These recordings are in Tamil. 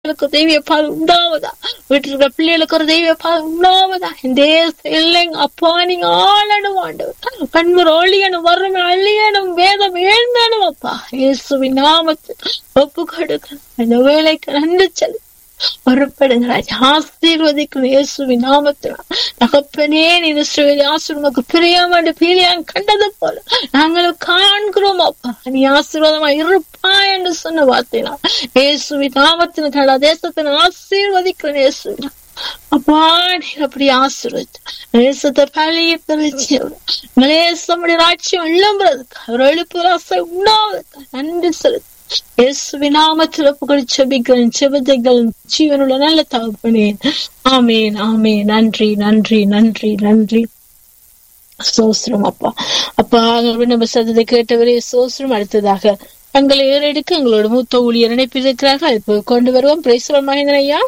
பிள்ளைகளுக்கு தெய்வ பாதை உண்டாவதா வீட்டில் இருக்கிற பிள்ளைகளுக்கு ஒரு தெய்வ பாதை உண்டாவதா இந்த தேச இல்லைங்க அப்பா நீங்க ஆளணும் ஆண்டவர் கண்மர் ஒளியனும் வறுமை அழியனும் வேதம் எழுந்தனும் அப்பா இயேசுவின் நாமத்தில் ஒப்பு கொடுக்கணும் இந்த வேலைக்கு நன்றி செல்லு பொறுப்படுங்க ராஜா ஆசீர்வதிக்கும் இயேசுவின் நாமத்தில் தகப்பனே நீ இஸ்ரவேலி ஆசீர்வமக்கு பிரியாமண்டு பீலியான் கண்டது போல நாங்களும் காண்கிறோம் அப்பா நீ ஆசீர்வாதமா இருப்பா என்று சொன்ன வார்த்தைனா இயேசுவின் நாமத்தின் தடா தேசத்தின் ஆசீர்வதிக்கிறேன் இயேசுவின் அப்பா நீங்க அப்படி ஆசீர்வதித்து தேசத்தை பழைய தெரிச்சு மலேசமுடைய ராட்சியம் எழும்புறதுக்கு அவர் எழுப்பு ராசை உண்டாவதுக்கு நன்றி செலுத்து இயேசுவின் நாமத்தில் புகழ் செபிக்கிறேன் செபதைகள் ஜீவனுள்ள நல்ல தகப்பனே ஆமேன் ஆமேன் நன்றி நன்றி நன்றி நன்றி சோஸ்திரம் அப்பா அப்பா நம்ம சத்தத்தை கேட்டவரே சோஸ்திரம் அடுத்ததாக தங்களை ஏறெடுக்க எங்களோட மூத்த ஊழியர் நினைப்பிருக்கிறார்கள் இப்போ கொண்டு வருவோம் பிரேசுவல் மகேந்திரன் ஐயா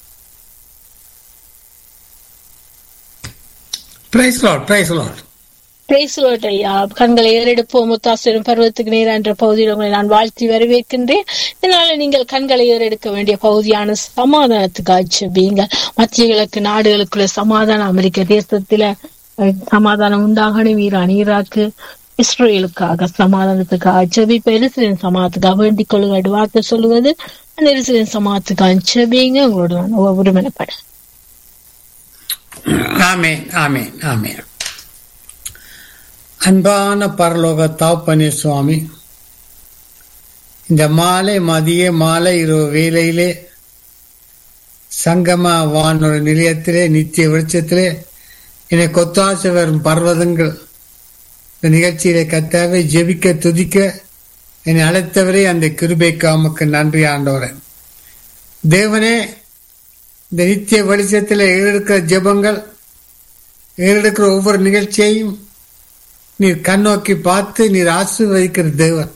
praise Lord praise Lord praise Lord ஐயா கண்களை ஏறெடுப்போம் முத்தாசிரம் பருவத்துக்கு நேர என்ற பகுதியில் உங்களை நான் வாழ்த்தி வரவேற்கின்றேன் இதனால நீங்கள் கண்களை ஏறெடுக்க வேண்டிய பகுதியான சமாதானத்துக்கு ஆட்சேபிங்க மத்திய கிழக்கு நாடுகளுக்குள்ள சமாதானம் அமெரிக்க தேசத்துல அஹ், சமாதானம் உண்டாகணும் ஈரான் ஈராக்கு இஸ்ரேலுக்காக சமாதானத்துக்கு ஆட்சேபிப்ப எரிசிலின் சமாதத்துக்காக வேண்டிக் கொள்ளுங்க வார்த்தை சொல்லுவது அந்த எரிசிலின் சமாதத்துக்கு ஆட்சேபிங்க உங்களோட நான் ஒருமனப்பட ஆமேன் ஆமேன் ஆமேன் அன்பான பரலோக தாப்பனே சுவாமி இந்த மாலை மதிய மாலை இரவு வேளையிலே சங்கம வானொலி நிலையத்திலே நித்திய வெளிச்சத்திலே என்னை கொத்தாசை வரும் பர்வதங்கள் இந்த நிகழ்ச்சியிலே கத்தாவை ஜெபிக்க துதிக்க என்னை அழைத்தவரே அந்த கிருபைக்கு உமக்கு நன்றி ஆண்டவரே தேவனே இந்த நித்திய வெளிச்சத்தில் ஏறெடுக்கிற ஜெபங்கள் ஏறெடுக்கிற ஒவ்வொரு நிகழ்ச்சியையும் நீர் கண்ணோக்கி பார்த்து நீர் ஆசீர்வதிக்கிற தேவன்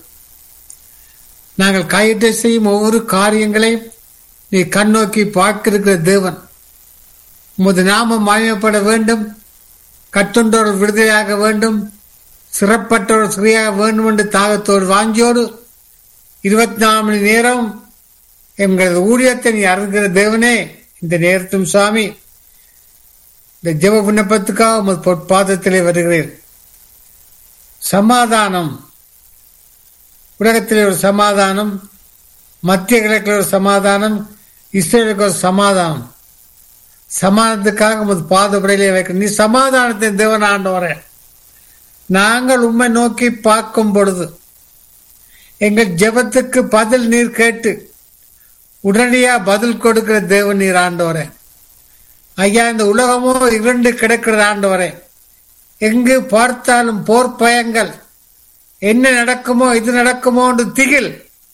நாங்கள் கையிட்ட செய்யும் ஒவ்வொரு காரியங்களையும் நீர் கண்ணோக்கி பார்க்கிற தேவன் உமது நாமம் மாயப்பட வேண்டும் கட்டுண்டோர் விடுதலையாக வேண்டும் சிறப்பற்றோர் சிறையாக வேண்டும் என்று தாகத்தோடு வாஞ்சியோடு இருபத்தி நாலு மணி நேரம் எங்களது ஊழியத்தை நீ அருகிற தேவனே இந்த நேரத்தும் சுவாமி இந்த ஜெப விண்ணப்பத்துக்காக உமது பொற்பாதத்திலே வருகிறேன் சமாதானம் உலகத்திலே ஒரு சமாதானம் மத்திய கிழக்கில் ஒரு சமாதானம் இஸ்ரேலுக்கு ஒரு சமாதானம் சமாதானத்துக்காக உமது பாதப்படையிலே வைக்க நீ சமாதானத்தின் தேவன் ஆண்டவரே நாங்கள் உம்மை நோக்கி பார்க்கும் பொழுது எங்கள் ஜெபத்துக்கு பதில் நீர் கேட்டு உடனடியா பதில் கொடுக்கிற தேவன் நீர் ஆண்டவரே ஐயா இந்த உலகமோ இரண்டு கிடக்கிற ஆண்டவரே எங்கு பார்த்தாலும் போர் பயங்கள் என்ன நடக்குமோ இது நடக்குமோ என்று திகில்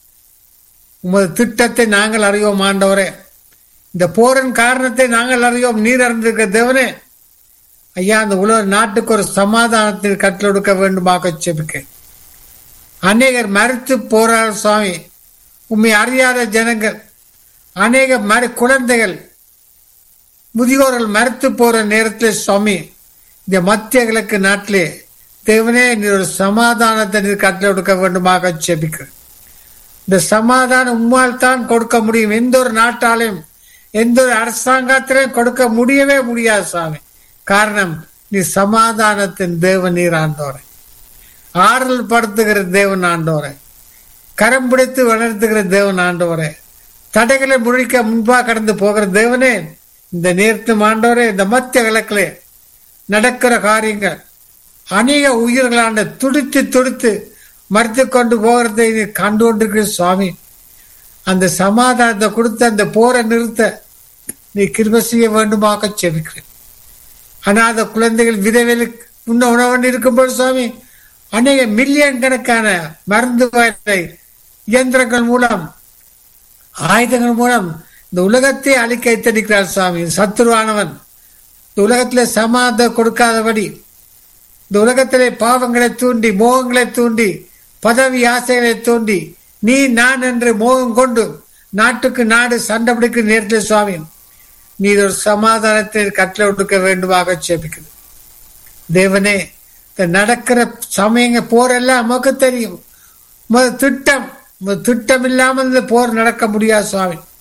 உமது திட்டத்தை நாங்கள் அறியோம் ஆண்டவரே இந்த போரின் காரணத்தை நாங்கள் அறியோம் நீர் அறிந்திருக்க தேவனே ஐயா அந்த உலக நாட்டுக்கு ஒரு சமாதானத்தில் கட்டளொடுக்க வேண்டுமாக செபிக்க அநேகர் மறுத்து போறார் சுவாமி உண்மை அறியாத ஜனங்கள் அநேக மறு குழந்தைகள் முதியோர்கள் மறுத்து போற நேரத்தில் சுவாமி இந்த மத்திய கிழக்கு நாட்டிலே தேவனே நீ ஒரு சமாதானத்தை நீர் கட்டளை கொடுக்க வேண்டுமாக செபிக்க இந்த சமாதானம் உம்மால் தான் கொடுக்க முடியும் எந்த ஒரு நாட்டாலையும் எந்த ஒரு அரசாங்கத்திலையும் கொடுக்க முடியவே முடியாது சாமி காரணம் நீ சமாதானத்தின் தேவன் நீர் ஆண்டோரை ஆறுதல் படுத்துகிற தேவன் ஆண்டோரை கரம் பிடித்து வளர்த்துகிற தேவன் ஆண்டவரே தடைகளை முழிக்க முன்பாக கடந்து போகிற தேவனே இந்த நேர்த்து ஆண்டவரே இந்த மத்திய கிழக்கிலே நடக்கிற காரியங்கள் அநேக உயிர்களாண்ட துடித்து துடித்து மறுத்து கொண்டு போகிறதை நீ கண்டு கொண்டிருக்கிற சுவாமி அந்த சமாதானத்தை கொடுத்து அந்த போரை நிறுத்த நீ கிருப செய்ய வேண்டுமாக செபிக்கிறேன் அநாத குழந்தைகள் விதவிலுக்கு உண்ண உணவன் இருக்கும்போது சுவாமி அநேக மில்லியன் கணக்கான மருந்து வகை இயந்திரங்கள் மூலம் ஆயுதங்கள் மூலம் இந்த உலகத்தை அழிக்க எத்தனிக்கிறார் சுவாமி சத்துருவானவன் இந்த உலகத்திலே சமாதானம் கொடுக்காதபடி இந்த உலகத்திலே பாவங்களை தூண்டி மோகங்களை தூண்டி பதவி ஆசைகளை தூண்டி நீ நான் என்று மோகம் கொண்டு நாட்டுக்கு நாடு சண்டை பிடிக்கும் நேரத்தில் சுவாமி நீ ஒரு சமாதானத்தை கட்டளை கொடுக்க வேண்டுமாக சேபிக்கிறது தேவனே இந்த நடக்கிற சமயங்க போரெல்லாம் நமக்கு தெரியும் உமது திட்டம் உமது திட்டம் இல்லாமல் இந்த போர் நடக்க முடியாது சுவாமி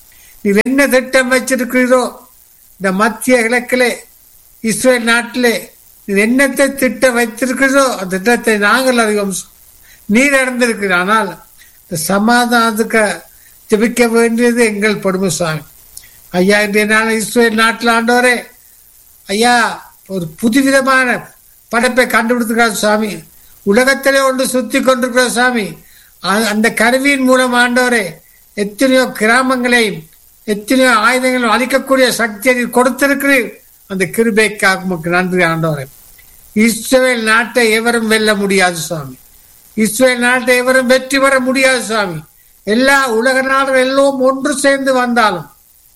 நீர் என்ன திட்டம் வச்சிருக்கிறீரோ இந்த மத்திய கிழக்கிலே இஸ்ரேல் நாட்டிலே நீர் என்னத்தை திட்டம் வைத்திருக்கிறதோ அந்த திட்டத்தை நாங்கள் அறிவோம் நீர் அறிந்திருக்கிறீர் ஆனால் இந்த சமாதானத்துக்கு ஜெபிக்க வேண்டியது எங்கள் பொறுமை சுவாமி ஐயா இன்றைய நாள் இஸ்ரேல் நாட்டில் ஆண்டவரே ஐயா ஒரு புதுவிதமான படைப்பை கண்டுபிடித்திருக்கிறார் சுவாமி உலகத்திலே ஒன்று சுத்தி கொண்டிருக்கிற சுவாமி அ- அந்த கருவியின் மூலம் ஆண்டவரே எத்தனையோ கிராமங்களையும் எத்தனையோ ஆயுதங்களும் அழிக்கக்கூடிய சக்தியை நீர் கொடுத்திருக்கிறீர் அந்த கிருபைக்காக உமக்கு நன்றி ஆண்டவரே இஸ்ரேல் நாட்டை எவரும் வெல்ல முடியாது சுவாமி இஸ்ரேல் நாட்டை எவரும் வெற்றி பெற முடியாது சுவாமி எல்லா உலக நாடுகள் எல்லாம் ஒன்று சேர்ந்து வந்தாலும்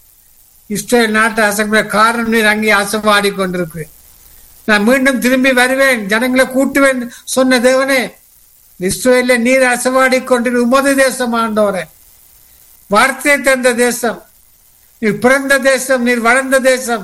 இஸ்ரேல் நாட்டை அசைக்கிற காரணம் நீர் அங்கே அசைவாடி கொண்டிருக்கு நான் மீண்டும் திரும்பி வருவேன் ஜனங்களை கூட்டுவேன் சொன்ன தேவனே இஸ்ரேல நீர் அசைவாடி கொண்டிரு உமது தேசம் ஆண்டவரே வார்த்தை தந்த தேசம் நீர் பிறந்த தேசம் நீர் வளர்ந்த தேசம்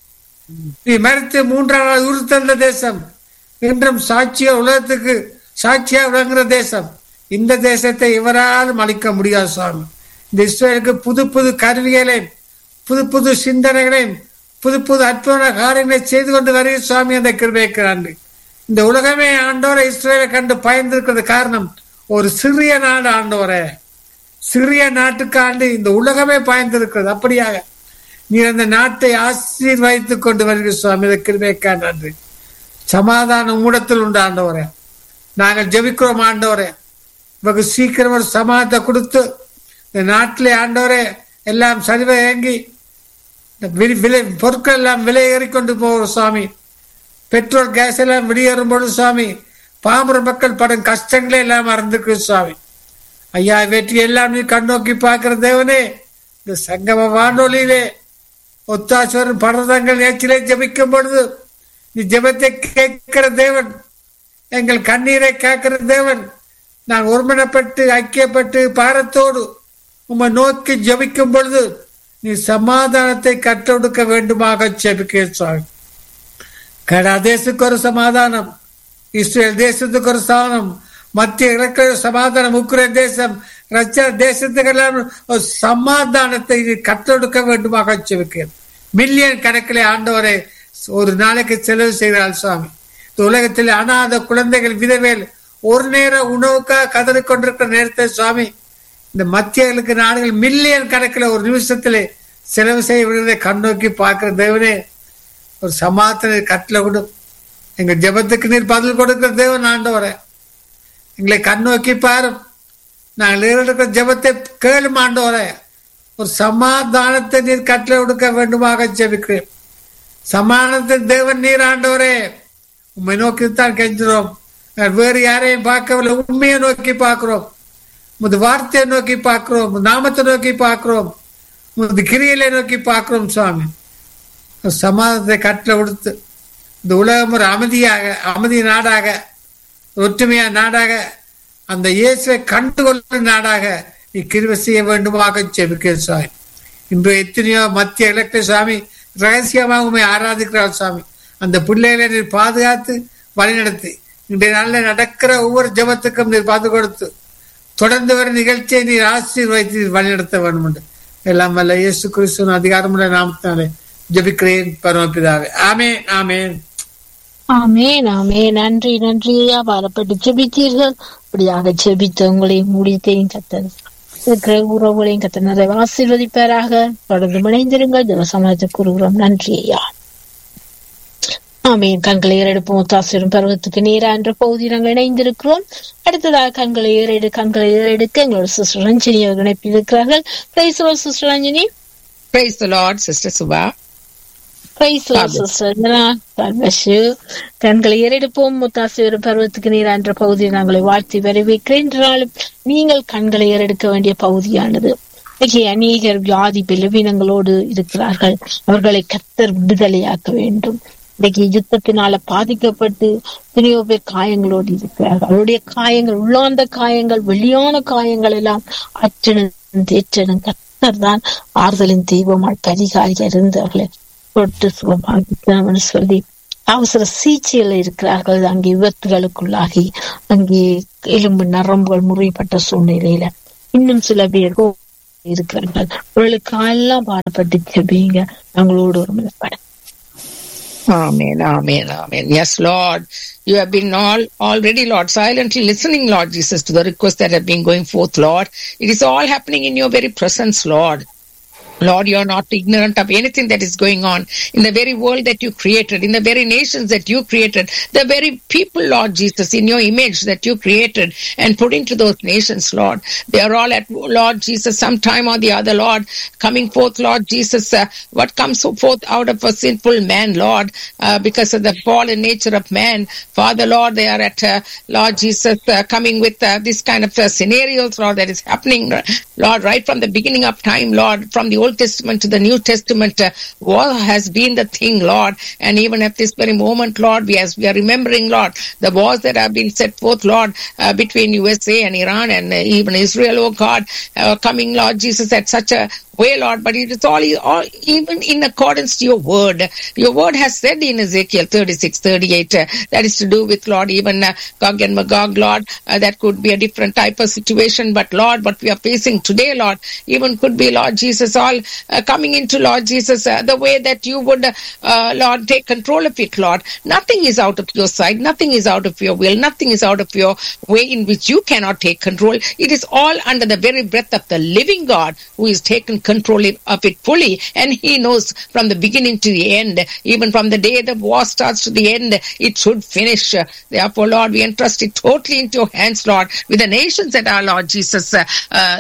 நீ மறுத்து மூன்றாம் நாள் உயிர் தந்த தேசம் இன்றும் சாட்சியா உலகத்துக்கு சாட்சியா விளங்குற தேசம் இந்த தேசத்தை இவராலும் அளிக்க முடியாது சுவாமி இந்த இஸ்ரேலுக்கு புது புது கருவிகளையும் புது புது சிந்தனைகளையும் புது புது அற்புத காரியங்களை செய்து கொண்டு வருகிற சுவாமி அந்த கிருபைக்கு நன்றி இந்த உலகமே ஆண்டோரை இஸ்ரேலை கண்டு பயந்திருக்கிறது காரணம் ஒரு சிறிய நாடு ஆண்டவரே சிறிய நாட்டுக்கு ஆண்டு இந்த உலகமே பயந்திருக்கிறது அப்படியாக நீ அந்த நாட்டை ஆசீர்வதித்துக் கொண்டு வருகிற சுவாமி இந்த கிருபைக்கா நன்றி சமாதானம் மூடத்தில் உண்டு ஆண்டவரே நாங்கள் ஜெபிக்கிறோம் ஆண்டவரே வெகு சீக்கிரம் ஒரு சமாதத்தை கொடுத்து இந்த நாட்டிலே ஆண்டவரே எல்லாம் சரிவை இயங்கி இந்த வி- விலை பொருட்கள் எல்லாம் விலை ஏறிக்கொண்டு போகிற சுவாமி பெட்ரோல் கேஸ் எல்லாம் வெளியேறும் பொழுது சுவாமி பாமர மக்கள் படும் கஷ்டங்களே எல்லாம் மறந்துருக்கு சுவாமி ஐயா வெற்றி எல்லாம் நீ கண்ணோக்கி பார்க்கிற தேவனே இந்த சங்கம வானொலியிலே ஒத்தாசுவரன் பரதங்கள் நேச்சிலே ஜெபிக்கும் பொழுது நீ ஜெபத்தை கேட்கிற தேவன் எங்கள் கண்ணீரை கேட்கிற தேவன் நான் ஒருமனப்பட்டு ஐக்கியப்பட்டு பாரத்தோடு உம்மை நோக்கி ஜெபிக்கும் பொழுது நீ சமாதானத்தை கற்றொடுக்க வேண்டுமாக ஜெபிக்க சுவாமி கனடா தேசத்துக்கு ஒரு சமாதானம் இஸ்ரேல் தேசத்துக்கு ஒரு ஸ்தானம் மத்திய கிழக்கு சமாதானம் உக்ரைன் தேசம் ரஷ்யா தேசத்துக்கெல்லாம் ஒரு சமாதானத்தை நீ கற்றொடுக்க வேண்டுமாக ஜெபிக்கிறேன் மில்லியன் கணக்கிலே ஆண்டவரை ஒரு நாளைக்கு செலவு செய்கிறாள் சுவாமி இந்த உலகத்தில் அனாத குழந்தைகள் விதவேல் ஒரு நேர உணவுக்காக கதறிக் கொண்டிருக்கிற நேரத்தை சுவாமி இந்த மத்தியர்களுக்கு நாடுகள் மில்லியன் கணக்கில் ஒரு நிமிஷத்திலே செலவு செய்ய விடுவதை கண்ணோக்கி பார்க்கிற தேவனே ஒரு சமாதான கட்டளை கொடு எங்க ஜெபத்துக்கு நீர் பதில் கொடுக்கிற தேவன் ஆண்டவரே எங்களை கண்ணோக்கி பாரும் நாங்கள் இருக்கிற ஜெபத்தை கேளும் ஆண்டவரே ஒரு சமாதானத்தை நீர் கட்டளை கொடுக்க வேண்டுமாக ஜெபிக்கிறேன் சமாதானத்தின் தேவன் நீர் ஆண்டவரே உண்மை நோக்கி தான் கெஞ்சுறோம் நாங்கள் வேறு யாரையும் பார்க்கவில்லை உண்மையை நோக்கி பார்க்கிறோம் உமது வார்த்தையை நோக்கி பார்க்கிறோம் உமது நாமத்தை நோக்கி பார்க்கிறோம் உமது கிரியலை நோக்கி பார்க்கிறோம் சுவாமி ஒரு சமாதானத்தை கட்டளை கொடுத்து இந்த உலகம் ஒரு அமைதியாக அமைதி நாடாக ஒற்றுமையா நாடாக அந்த இயேசுவை கண்டுகொள்ளும் நாடாக நீ கிருபை செய்ய வேண்டுமாக ஜெபிக்க சுவாமி இன்று எத்தனையோ மத்திய இலக்கிய சுவாமி ரகசியமாக உண்மை ஆராதிக்கிறார் சுவாமி அந்த பிள்ளைகளை நீர் பாதுகாத்து வழிநடத்தி இன்றைய நாளில் நடக்கிற ஒவ்வொரு ஜெபத்துக்கும் நீர் பாது கொடுத்து தொடர்ந்து வரும் நிகழ்ச்சியை நீர் ஆசீர்வதித்து நீர் வழிநடத்த வேண்டும் என்று எல்லாம் வல்ல இயேசு கிறிஸ்துவின் அதிகாரமுள்ள நாமத்தினாலே ஜெபிக்கிறேன் பரமபிதாவே ஆமென் ஆமென் ஆமென் ஆமென் நன்றி நன்றி ஐயா பாரப்பட்டு ஜெபித்தீர்கள் இப்படியாக ஜெபித்த உங்களையும் முடியத்தையும் கத்தர் இருக்கிற உறவுகளையும் கத்த நிறைய ஆசீர்வதிப்பாராக தொடர்ந்து இணைந்திருங்கள் தேவசமாஜ கூறுகிறோம் நன்றி ஐயா ஆமென் கண்களை ஏறெடுப்போம் ஒத்தாசிரும் பருவத்துக்கு நேரா என்ற பகுதி நாங்கள் இணைந்திருக்கிறோம் அடுத்ததாக கண்களை ஏறெடு கண்களை ஏறெடுக்க எங்களோட சிஸ்டர் ரஞ்சினி அவர்கள் இணைப்பில் இருக்கிறார்கள் praise sister Ranjini Praise the Lord, Sister Subha. Praise God bless. Sister கண்களை ஏறெடுப்போம் முத்தாசிவர் பருவத்துக்கு நீர் என்ற பகுதியை நாங்களை வாழ்த்தி வரவேற்கிறேன் என்றாலும் நீங்கள் கண்களை ஏறெடுக்க வேண்டிய பகுதியானது இன்னைக்கு அநேகர் வியாதி பலவீனங்களோடு இருக்கிறார்கள் அவர்களை கத்தர் விடுதலையாக்க வேண்டும் இன்னைக்கு யுத்தத்தினால பாதிக்கப்பட்டு எத்தனையோ பேர் காயங்களோடு இருக்கிறார்கள் அவருடைய காயங்கள் உள்ளார்ந்த காயங்கள் வெளியான காயங்கள் எல்லாம் அச்சனும் தேற்றனும் கத்தர் தான் ஆறுதலின் தெய்வமாய் பரிகாரியா இருந்து அவர்களை தொட்டு சுகமாக்கிக்கணும்னு சொல்லி அவசர சிகிச்சையில் இருக்கிறார்கள் அங்கே விபத்துகளுக்குள்ளாகி அங்கே எலும்பு நரம்புகள் முறியப்பட்ட சூழ்நிலையில இன்னும் சில பேர் இருக்கிறார்கள் இவர்களுக்கெல்லாம் பாடப்பட்டு செபிங்க நாங்களோடு ஒரு மனப்பட Amen, amen, amen. Yes, Lord. You have been all already, Lord, silently listening, Lord Jesus, to the requests that have been going forth, Lord. It is all happening in your very presence, Lord. Lord, you are not ignorant of anything that is going on in the very world that you created, in the very nations that you created, the very people, Lord Jesus, in your image that you created and put into those nations, Lord. They are all at, Lord Jesus, sometime or the other, Lord, coming forth, Lord Jesus, uh, what comes forth out of a sinful man, Lord, uh, because of the fallen nature of man. Father, Lord, they are at, uh, Lord Jesus, uh, coming with uh, this kind of uh, scenarios, Lord, that is happening, Lord, right from the beginning of time, Lord, from the Old Testament to the New Testament, uh, war has been the thing, Lord. And even at this very moment, Lord, we, as we are remembering, Lord, the wars that have been set forth, Lord, uh, between USA and Iran and uh, even Israel, oh God, uh, coming, Lord Jesus, at such a way, Lord, but it is all, all even in accordance to your word. Your word has said in Ezekiel 36, 38, uh, that is to do with, Lord, even uh, Gog and Magog, Lord, uh, that could be a different type of situation, but Lord, what we are facing today, Lord, even could be, Lord Jesus, all uh, coming into, Lord Jesus, uh, the way that you would, uh, Lord, take control of it, Lord. Nothing is out of your side, nothing is out of your will, nothing is out of your way in which you cannot take control. It is all under the very breath of the living God who is taken control of it fully and he knows from the beginning to the end even from the day the war starts to the end it should finish therefore lord we entrust it totally into your hands lord with the nations that are lord jesus uh,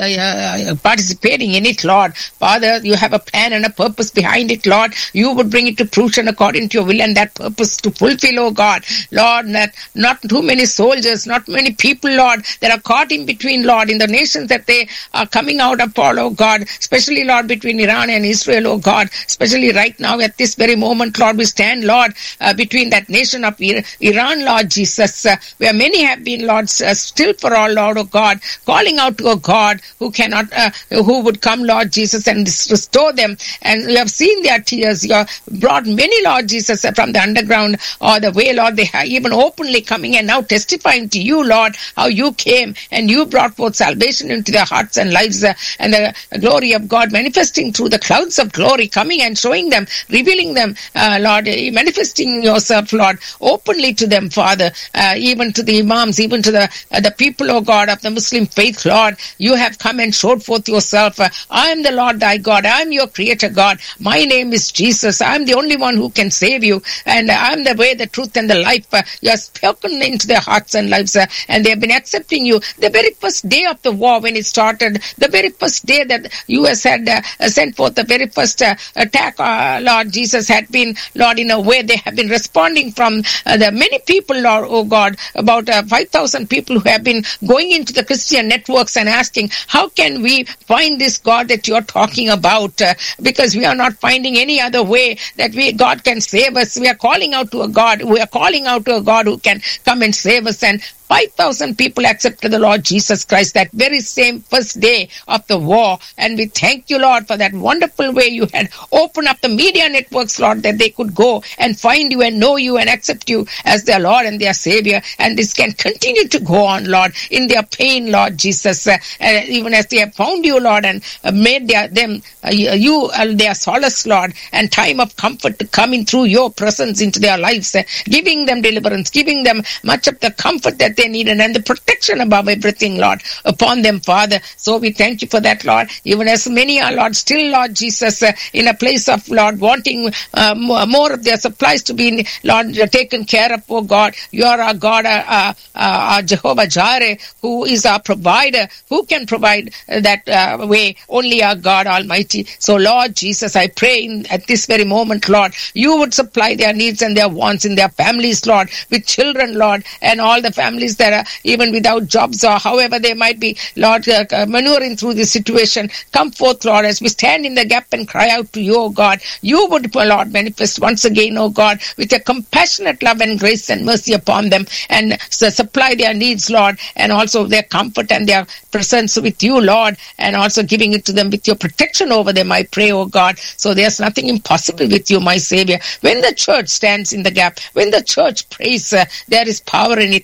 uh, participating in it lord father you have a plan and a purpose behind it lord you would bring it to fruition according to your will and that purpose to fulfill oh god lord not, not too many soldiers not many people lord that are caught in between lord in the nations that they are coming out of oh god especially Lord, between Iran and Israel, oh God, especially right now at this very moment, Lord, we stand, Lord, uh, between that nation of Iran, Lord Jesus, uh, where many have been, Lord, uh, still for all, Lord, oh God, calling out to a God who cannot, who would come, Lord Jesus, and restore them. And you have seen their tears. You have brought many, Lord Jesus, from the underground or the way, Lord, they are even openly coming and now testifying to you, Lord, how you came and you brought forth salvation into their hearts and lives and the glory of God manifesting through the clouds of glory, coming and showing them, revealing them, uh, Lord, manifesting yourself, Lord, openly to them, Father, uh, even to the imams, even to the uh, the people, oh God, of the Muslim faith, Lord. You have come and showed forth yourself. I am the Lord thy God. I am your creator God. My name is Jesus. I am the only one who can save you. And I am the way, the truth, and the life. you have spoken into their hearts and lives, and they have been accepting you. The very first day of the war when it started, the very first day that U.S. had uh, sent forth the very first uh, attack, uh, Lord Jesus had been, Lord, in a way they have been responding from the many people, Lord, oh God, about 5,000 people who have been going into the Christian networks and asking, how can we find this God that you're talking about? because we are not finding any other way that we God can save us. We are calling out to a God. We are calling out to a God who can come and save us. And 5,000 people accepted the Lord Jesus Christ that very same first day of the war. And we thank you, Lord, for that wonderful way you had opened up the media networks, Lord, that they could go and find you and know you and accept you as their Lord and their Savior. And this can continue to go on, Lord, in their pain, Lord Jesus, uh, uh, even as they have found you, Lord, and uh, made their, them, you their solace, Lord, and time of comfort to come in through your presence into their lives, giving them deliverance, giving them much of the comfort that they needed and the protection above everything, Lord, upon them, Father. So we thank you for that, Lord. Even as many are, Lord, still, Lord Jesus, uh, in a place of, Lord, wanting uh, more, more, of their supplies to be, Lord, taken care of, oh God. You are our God, uh, uh, our Jehovah Jireh, who is our provider. Who can provide that uh, way? Only our God Almighty. So, Lord Jesus, I pray in, at this very moment, Lord, you would supply their needs and their wants in their families, Lord, with children, Lord, and all the families that are even without jobs or however they might be, Lord, uh, maneuvering through this situation. Come forth, Lord, as we stand in the gap and cry out to you, O God. You would, Lord, manifest once again, O God, with a compassionate love and grace and mercy upon them and so supply their needs, Lord, and also their comfort and their presence with you, Lord, and also giving it to them with your protection over them, I pray, O God. So there's nothing impossible with you, my Savior. When the church stands in the gap, when the church prays, uh, there is power in it, there is authority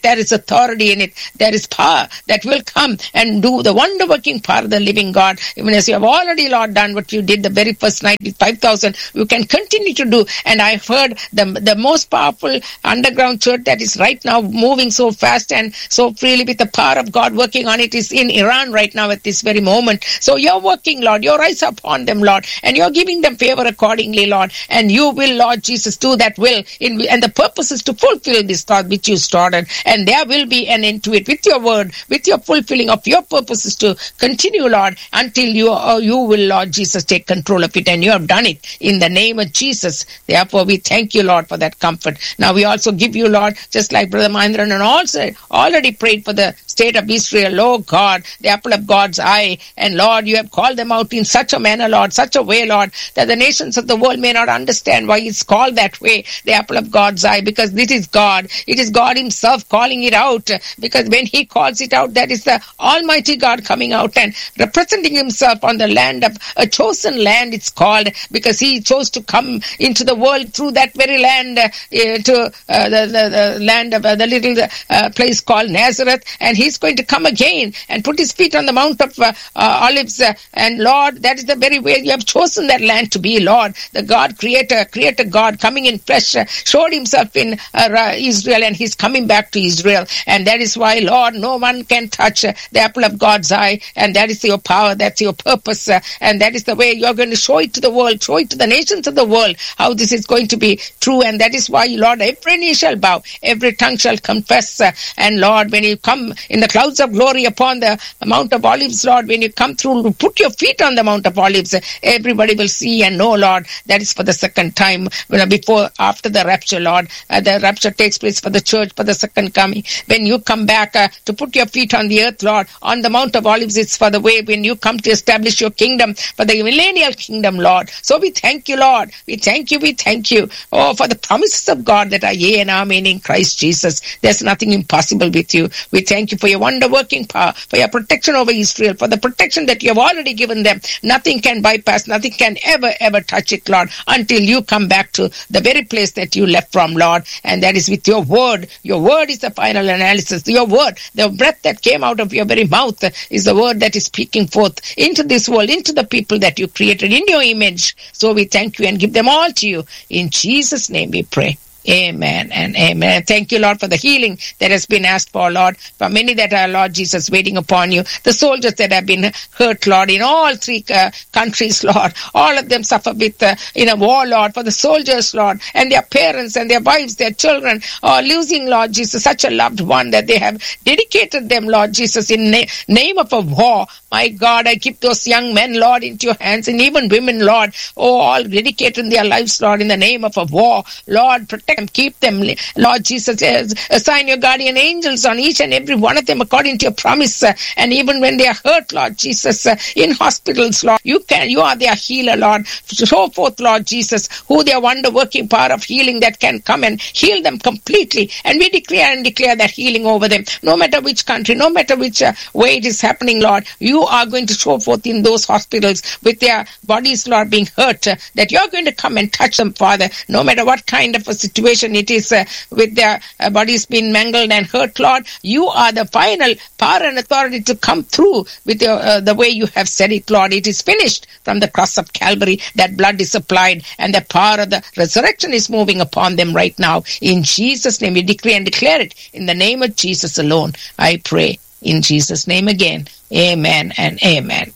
authority in it. There is power that will come and do the wonder working power of the living God. Even as you have already, Lord, done what you did the very first night with 5,000, you can continue to do. And I've heard the, the most powerful underground church that is right now moving so fast and so freely with the power of God working on it is in Iran right now at this very moment. So you're working, Lord. Your eyes are upon them, Lord, and you're giving them favor accordingly, Lord. And you will, Lord Jesus, do that will. In, and the purpose is to fulfill this thought which you started. And there will be an end to it with your word, with your fulfilling of your purposes to continue, Lord, until you, uh, you will, Lord Jesus, take control of it. And you have done it in the name of Jesus. Therefore, we thank you, Lord, for that comfort. Now we also give you, Lord, just like Brother Mahindran and also already prayed for the state of Israel. Oh God, the apple of God's eye. And Lord, you have called them out in such a manner, Lord, such a way, Lord, that the nations of the world may not understand why it's called that way, the apple of God's eye, because this is God. It is God Himself calling it out. Because when He calls it out, that is the Almighty God coming out and representing Himself on the land of a chosen land, it's called, because He chose to come into the world through that very land uh, to uh, the, the, the land of uh, the little uh, place called Nazareth. And He's going to come again and put His feet on the Mount of uh, uh, Olives. Uh, and Lord, that is the very way you have chosen that land to be, Lord. The God, creator, creator God coming in flesh, uh, showed himself in uh, Israel and he's coming back to Israel. And that is why, Lord, no one can touch uh, the apple of God's eye. And that is your power, that's your purpose. uh, and that is the way you're going to show it to the world, show it to the nations of the world, how this is going to be true. And that is why, Lord, every knee shall bow, every tongue shall confess. uh, and Lord, when you come in the clouds of glory upon the Mount of Olives, Lord, when you come through, put your feet on the Mount of Olives, uh, everybody will see and know, Lord, that is for the second time, you know, before, after the rapture, Lord. Uh, the rapture takes place for the church for the second coming. When you come back uh, to put your feet on the earth, Lord, on the Mount of Olives, it's for the way when you come to establish your kingdom, for the millennial kingdom, Lord. So we thank you, Lord. We thank you, we thank you, oh, for the promises of God that are yea and amen in Christ Jesus. There's nothing impossible with you. We thank you for your wonder working power, for your protection over Israel, for the protection that you have already given them. Nothing can bypass, nothing can ever, ever touch it, Lord, until you come back to the very place that you left from, Lord. And that is with your word. Your word is the final analysis. Your word, the breath that came out of your very mouth is the word that is speaking forth into this world, into the people that you created in your image. So we thank you and give them all to you. In Jesus' name we pray. Amen and amen. Thank you, Lord, for the healing that has been asked for, Lord. For many that are, Lord Jesus, waiting upon you. The soldiers that have been hurt, Lord, in all three uh, countries, Lord. All of them suffer with uh, in a war, Lord. For the soldiers, Lord, and their parents and their wives, their children are losing, Lord Jesus, such a loved one that they have dedicated them, Lord Jesus, in na- name of a war. My God, I keep those young men, Lord, into your hands, and even women, Lord, oh, all dedicating their lives, Lord, in the name of a war. Lord, protect them, keep them, Lord Jesus. Assign your guardian angels on each and every one of them according to your promise. uh, And even when they are hurt, Lord Jesus, uh, in hospitals, Lord, you can, you are their healer, Lord. Show forth, Lord Jesus, who their wonder working power of healing that can come and heal them completely. And we declare and declare that healing over them, no matter which country, no matter which uh, way it is happening, Lord. You are going to show forth in those hospitals with their bodies, Lord, being hurt, uh, that you're going to come and touch them, Father, no matter what kind of a situation it is uh, with their uh, bodies being mangled and hurt, Lord. You are the final power and authority to come through with your, uh, the way you have said it, Lord. It is finished from the cross of Calvary. That blood is applied and the power of the resurrection is moving upon them right now. In Jesus' name, we decree and declare it. In the name of Jesus alone, I pray. In Jesus' name again. Amen and amen.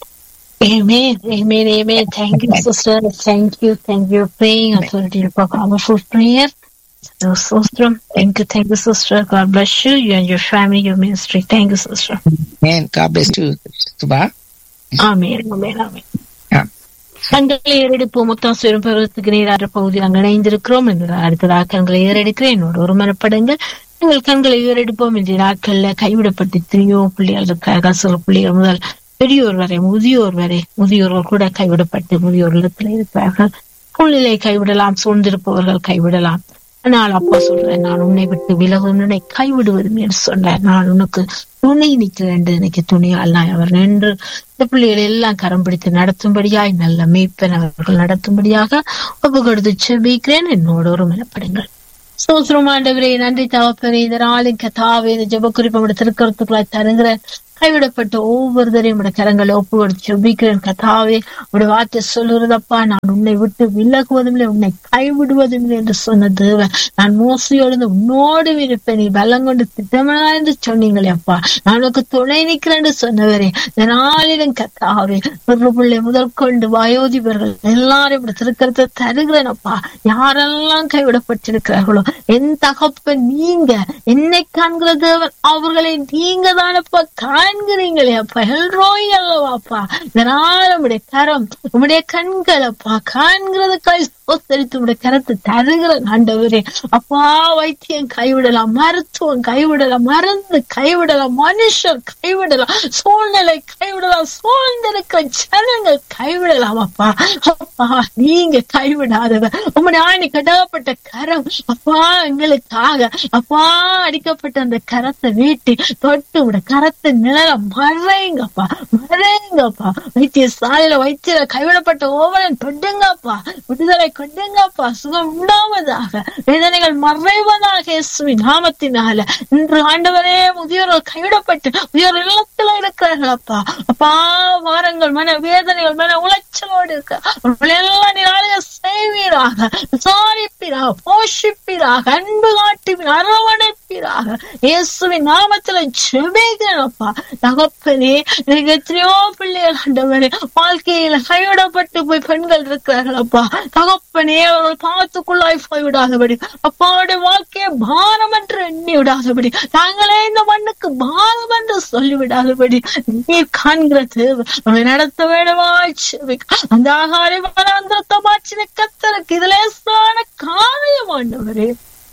Amen, amen, amen. Thank you, sister. Thank you, thank you for praying. Authority for powerful prayer. So, sister, thank you, thank you, sister. God bless you, you and your family, your ministry. Thank you, sister. Amen. God bless you, Subha. Amen amen amen Yeah. கண்களை ஏறெடுப்போம் மொத்தம் சுயம் பருவத்துக்கு நீராற்ற பகுதியில் நாங்கள் இணைந்திருக்கிறோம் என்று அடுத்ததாக கண்களை ஏறெடுக்கிறேன் என்னோட ஒரு மனப்படுங்கள் எங்கள் கண்களை ஏறெடுப்போம் இன்றைய நாட்கள்ல கைவிடப்பட்டு எத்தனையோ பிள்ளைகள் இருக்காங்க சில பிள்ளைகள் முதல் பெரியோர் வரை முதியோர் வரை முதியோர்கள் கூட கைவிடப்பட்டு முதியோர் இல்லத்தில் இருப்பார்கள் சூழ்நிலை கைவிடலாம் சூழ்ந்திருப்பவர்கள் கைவிடலாம் ஆனால் அப்பா சொல்றேன் நான் உன்னை விட்டு விலகும் உன்னை கைவிடுவதும் என்று சொன்னேன் நான் உனக்கு துணை நிற்கிறேன் என்று எனக்கு துணியால் நான் அவர் நின்று இந்த பிள்ளைகளை எல்லாம் கரம் பிடித்து நடத்தும்படியாய் நல்ல மேய்ப்பன் அவர்கள் நடத்தும்படியாக ஒப்பு கொடுத்து செபிக்கிறேன் என்னோட ஒரு மனப்படுங்கள் சோசரம் ஆண்டவரே நன்றி தகப்பனே இந்த நாளின் கதாவே இந்த ஜெப குறிப்பு திருக்கருத்துக்களை தருகிறேன் கைவிடப்பட்ட ஒவ்வொருத்தரையும் உடைய கரங்களை ஒப்பு கொடுத்து ஜெபிக்கிறேன் கதாவே உடைய வார்த்தை சொல்லுறதப்பா நான் உன்னை விட்டு விலகுவதும் இல்லை உன்னை கைவிடுவதும் இல்லை என்று சொன்ன தேவன் நான் மோசையோடு இருந்து உன்னோடு இருப்பேன் நீ பலம் கொண்டு திட்டமனா என்று சொன்னீங்களே அப்பா நான் உனக்கு துணை நிற்கிறேன் சொன்னவரே இந்த நாளிலும் கத்தாவே ஒரு பிள்ளை முதல் கொண்டு வயோதிபர்கள் எல்லாரும் இப்படி திருக்கிறத தருகிறேன் அப்பா யாரெல்லாம் கைவிடப்பட்டிருக்கிறார்களோ என் தகப்பன் நீங்க என்னை காண்கிற தேவன் அவர்களை நீங்க தானப்பா காண்கிறீங்களே அப்பா எல்ரோய் அல்லவாப்பா இதனால உடைய கரம் உம்முடைய கண்கள் அப்பா காண்கிறதுக்காய் சோத்தரித்து உடைய கரத்தை தருகிற ஆண்டவரே அப்பா வைத்தியம் கைவிடலாம் மருத்துவம் கைவிடலாம் மருந்து கைவிடலாம் மனுஷர் கைவிடலாம் சூழ்நிலை கைவிடலாம் சூழ்ந்திருக்கிற ஜனங்கள் கைவிடலாம் அப்பா அப்பா நீங்க கைவிடாதவர் உம்முடைய ஆணி கட்டப்பட்ட கரம் அப்பா எங்களுக்காக அப்பா அடிக்கப்பட்ட அந்த கரத்தை வீட்டி தொட்டு உடைய கரத்தை நிழல மறைங்கப்பா மறைங்கப்பா வைத்திய சாலையில வைத்திய கைவிடப்பட்ட ஓவரன் தொட்டுங்கப்பா விடுதலை கொண்டுங்கப்பா சுகம் உண்டாவதாக வேதனைகள் மறைவதாக இயேசுவின் நாமத்தினால இன்று ஆண்டவரே முதியோர்கள் கைவிடப்பட்டு முதியோர் இல்லத்துல இருக்கிறார்கள் அப்பா அப்பா வாரங்கள் மன வேதனைகள் மன உளைச்சலோடு இருக்க அவர்களை எல்லாம் நீர் ஆளுக செய்வீராக விசாரிப்பீராக போஷிப்பீராக அன்பு காட்டுவீர் அரவணைப்பீராக இயேசுவின் நாமத்துல ஜெபிக்கிறப்பா தகப்பனே எனக்கு எத்தனையோ பிள்ளைகள் ஆண்டவரே வாழ்க்கையில கைவிடப்பட்டு போய் பெண்கள் இருக்கிறார்கள் அப்பா தகப்பனே அவர்கள் பாத்துக்குள்ளாய் போய் விடாதபடி அப்பாவுடைய வாழ்க்கையை பாரம் என்று எண்ணி விடாதபடி தாங்களே இந்த மண்ணுக்கு பாரம் என்று சொல்லி விடாதபடி நீர் காண்கிற தேவை அவரை நடத்த வேண்டுமாய் செபிக்க. அந்த ஆகாரை வனாந்திரத்தை மாற்றின கத்தருக்கு இதுல காரியம் ஆண்டவரே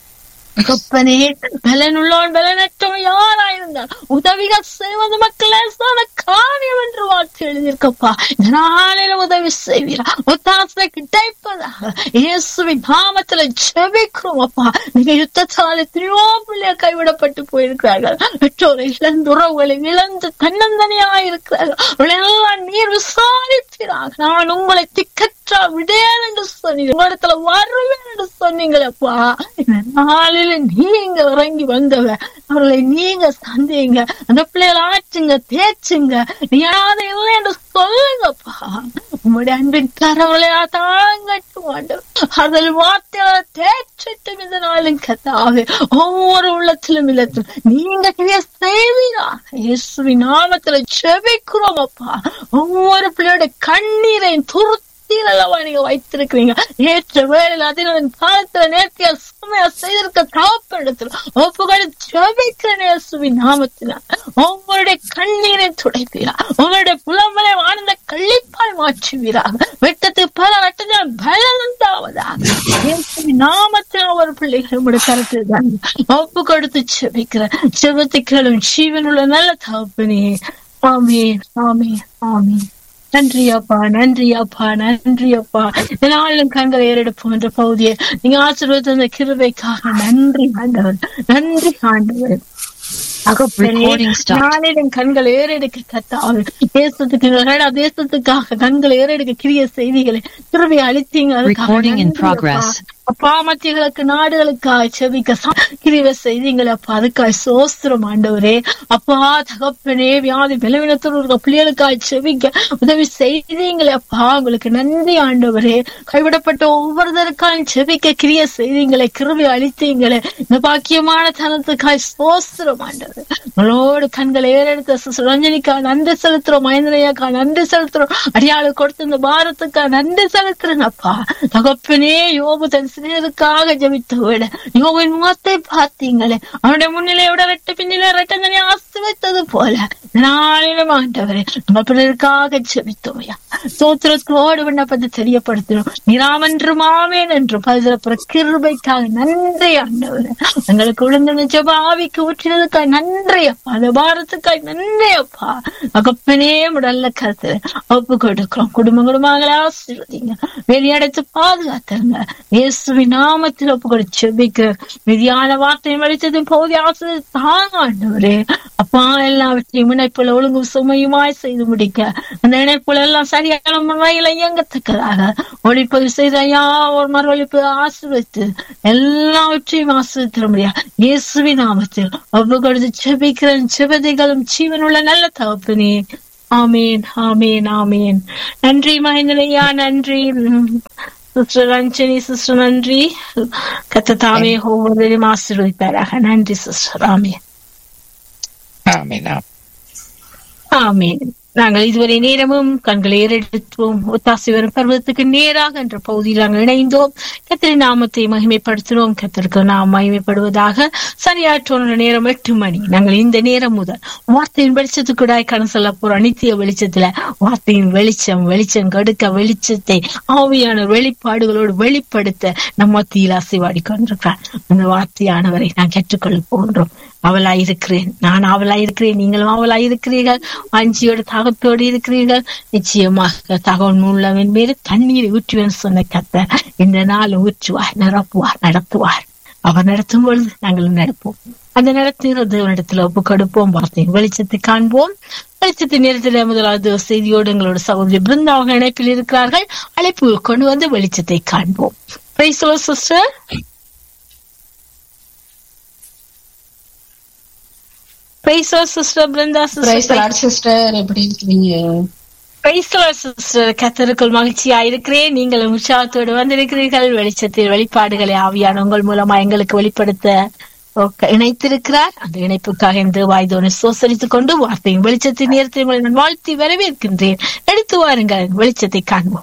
தகப்பனே பலனுள்ளவன் பலனற்றவன் யாராயிருந்தால் உதவிகள் செய்வது மக்களேசான காரியம் என்று வார்த்தை எழுதியிருக்கப்பா இந்த நாளில உதவி செய்வீரா ஒத்தாசை கிடைப்பதாக இயேசுவின் நாமத்துல ஜெபிக்கிறோம் அப்பா நீங்க யுத்தத்தால் எத்தனையோ பிள்ளைகள் கைவிடப்பட்டு போயிருக்கிறார்கள் பெற்றோரை இழந்து உறவுகளை இழந்து தன்னந்தனியா இருக்கிறார்கள் அவளெல்லாம் நீர் விசாரிப்பீராக நான் உங்களை திக்கற்றா விடேன் என்று சொன்னீங்க உங்களிடத்துல வருவேன் என்று சொன்னீங்களப்பா இந்த நாளில் நீங்க இறங்கி வந்தவ அவர்களை நீங்க சந்தீங்க அந்த பிள்ளைகளை ஆச்சுங்க தேய்ச்சுங்க நீ யாரும் இல்லை என்று சொல்லுங்கப்பா உங்களுடைய அன்பின் கரவளையா தாங்கட்டும் ஆண்டவர் அதில் வார்த்தைகளை தேய்ச்சிட்டும் இந்த நாளும் கத்தாவே ஒவ்வொரு உள்ளத்திலும் இல்லத்திலும் நீங்க கிரியை செய்வீராக இயேசுவின் நாமத்துல செபிக்கிறோம் அப்பா ஒவ்வொரு பிள்ளையோட கண்ணீரையும் துருத்தி அல்லவா நீங்க வைத்திருக்கிறீங்க ஏற்ற வேலையில் அதின் காலத்துல நேர்த்தியா சுமையா செய்திருக்க தகப்பனிடத்தில் ஒப்புகளை ஜபிக்கிற இயேசுவின் நாமத்தினால் உங்களுடைய கண்ணீரை துடைப்பீரா உங்களுடைய புலம்பலை ஆனந்த கள்ளிப்பாய் மாற்றுவீராக வெட்டத்துக்கு பல நட்டத்தில் பலன் உண்டாவதாக இயேசுவின் நாமத்தில் ஒரு பிள்ளைகள் உங்களுடைய கருத்தில் தான் ஒப்பு கொடுத்து ஜபிக்கிற ஜபத்துக்களும் ஜீவனுள்ள நல்ல தகப்பனே ஆமே ஆமே ஆமே நன்றி அப்பா நன்றி அப்பா நன்றி அப்பா நாளும் கண்களை ஏறெடுப்போம் என்ற பகுதியை நீங்க ஆசீர்வாதம் அந்த கிருபைக்காக நன்றி ஆண்டவர் நன்றி ஆண்டவர் Recording stopped. நாளிலும் கண்கள் ஏறெடுக்க கத்தாவு தேசத்துக்கு கனடா தேசத்துக்காக கண்கள் ஏறெடுக்க கிரிய செய்திகளை கிருபை அளித்தீங்க அதுக்காக Recording in நன்றி progress. அப்பா. அப்பா மத்தியர்களுக்கு நாடுகளுக்காக செவிக்க கிரிவ செய்திங்களை அப்பா அதுக்காக சோஸ்திரம் ஆண்டவரே அப்பா தகப்பனே வியாதி பலவீனத்தோடு இருக்க பிள்ளைகளுக்காக செவிக்க உதவி செய்தீங்களே அப்பா உங்களுக்கு நன்றி ஆண்டவரே கைவிடப்பட்ட ஒவ்வொருத்தருக்காக செவிக்க கிரிய செய்தீங்களே கிருபை அளித்தீங்களே இந்த பாக்கியமான தனத்துக்காய் சோஸ்திரம் ஆண்டவர் உங்களோடு கண்களை ஏறெடுத்த சிஸ்டர் ரஞ்சனிக்கா நன்றி செலுத்துறோம் மகேந்திரையாக்கா நன்றி செலுத்துறோம் அடியாளு கொடுத்த இந்த பாரத்துக்கா நன்றி செலுத்துறேன் அப்பா தகப்பனே யோபு தன் சிறியருக்காக ஜபித்த விட யோவின் முகத்தை பார்த்தீங்களே அவனுடைய முன்னிலையோட ரெட்ட பின்னில ரெட்டங்கனி ஆசிர்வத்தது போல நாளிலும் ஆண்டவரே நம்ம பிறருக்காக ஜபித்தோயா சோத்திரத்தோடு விண்ணப்பத்தை தெரியப்படுத்தினோம் நிராமன்றும் ஆவேன் என்று பதிலப்புற கிருபைக்காக நன்றி ஆண்டவரே எங்களுக்கு விழுந்த ஜப ஆவிக்கு ஊற்றினதுக்காக நன்றி அப்பா அந்த பாரத்துக்காக நன்றி அப்பா அகப்பனே முடல்ல கருத்து ஒப்பு கொடுக்கிறோம் குடும்ப குடும்பங்களை ஆசீர்வதிங்க வெளியடைத்து பாதுகாத்துங்க இயேசுவின் நாமத்தில் ஒப்பு கொடுத்து செபிக்க விதியான வார்த்தையை வலித்ததும் போதி ஆசிரியர் தாங்க ஆண்டவரே அப்பா எல்லாவற்றையும் முன்ன இணைப்புல ஒழுங்கு சுமையுமாய் செய்து முடிக்க அந்த இணைப்புல எல்லாம் சரியான முறையில இயங்கத்தக்கதாக ஒளிப்பதிவு செய்த ஐயா ஒரு மறு ஒழிப்பு ஆசிர்வித்து எல்லாவற்றையும் ஆசிர்வித்திட முடியாது இயேசுவி நாமத்தில் ஒப்பு கொடுத்து செபிக்கிறேன் செபதிகளும் ஜீவனுள்ள நல்ல தகப்பனே ஆமீன் ஆமீன் ஆமீன் நன்றி மகேந்திரையா நன்றி சிஸ்டர் ரஞ்சனி சிஸ்டர் நன்றி கத்த தாமே ஒவ்வொருவரையும் ஆசீர்வதிப்பாராக நன்றி சிஸ்டர் ஆமீன் ஆமென் ஆமென். ஆமீன் நாங்கள் இதுவரை நேரமும் கண்களை ஏறெடுத்தோம் ஒத்தாசி வரும் பருவத்துக்கு நேராக என்ற பகுதியில் நாங்கள் இணைந்தோம் கத்திரி நாமத்தை மகிமைப்படுத்தினோம் கத்திற்கு நாம் மகிமைப்படுவதாக சரியாற்றோன்ற நேரம் எட்டு மணி நாங்கள் இந்த நேரம் முதல் வார்த்தையின் வெளிச்சத்துக்குடாய் கண் சொல்ல போறோம் நித்திய வெளிச்சத்துல வார்த்தையின் வெளிச்சம் வெளிச்சம் கடுக்க வெளிச்சத்தை ஆவியான வெளிப்பாடுகளோடு வெளிப்படுத்த நம் மத்தியில் அசைவாடி கொண்டிருக்கிறார் அந்த வார்த்தையானவரை நான் கற்றுக்கொள்ள போகின்றோம் அவளாயிருக்கிறேன் நான் அவளாயிருக்கிறேன் நீங்களும் அவளாயிருக்கிறீர்கள் வாஞ்சியோடு தாகத்தோடு இருக்கிறீர்கள் நிச்சயமாக தகவல் உள்ளவன் மேல தண்ணீரை ஊற்றுவேன் சொன்ன கத்த இந்த நாள் ஊற்றுவார் நிரப்புவார் நடத்துவார் அவர் நடத்தும் பொழுது நாங்களும் நடப்போம் அந்த நடத்துகிற தேவனிடத்துல ஒப்பு கொடுப்போம் வார்த்தையின் வெளிச்சத்தை காண்போம் வெளிச்சத்தின் நேரத்தில் முதலாவது செய்தியோடு எங்களோட சகோதரி பிருந்தாவக இணைப்பில் இருக்கிறார்கள் அழைப்பு கொண்டு வந்து வெளிச்சத்தை காண்போம் sister sister Brinda praise sister Lord sister எப்படி இருக்கீங்க சிஸ்டர் கத்தருக்குள் மகிழ்ச்சியா இருக்கிறேன் நீங்கள் உற்சாகத்தோடு வந்திருக்கிறீர்கள் வெளிச்சத்தில் வெளிப்பாடுகளை ஆவியான உங்கள் மூலமா எங்களுக்கு வெளிப்படுத்த ஒக்க- இணைத்திருக்கிறார் அந்த இணைப்புக்காக இந்த வாய்தோனை சோசரித்துக் கொண்டு வார்த்தையின் வெளிச்சத்தின் நேரத்தில் உங்களை நான் வாழ்த்தி வரவேற்கின்றேன் எடுத்து வாருங்கள் வெளிச்சத்தை காண்போம்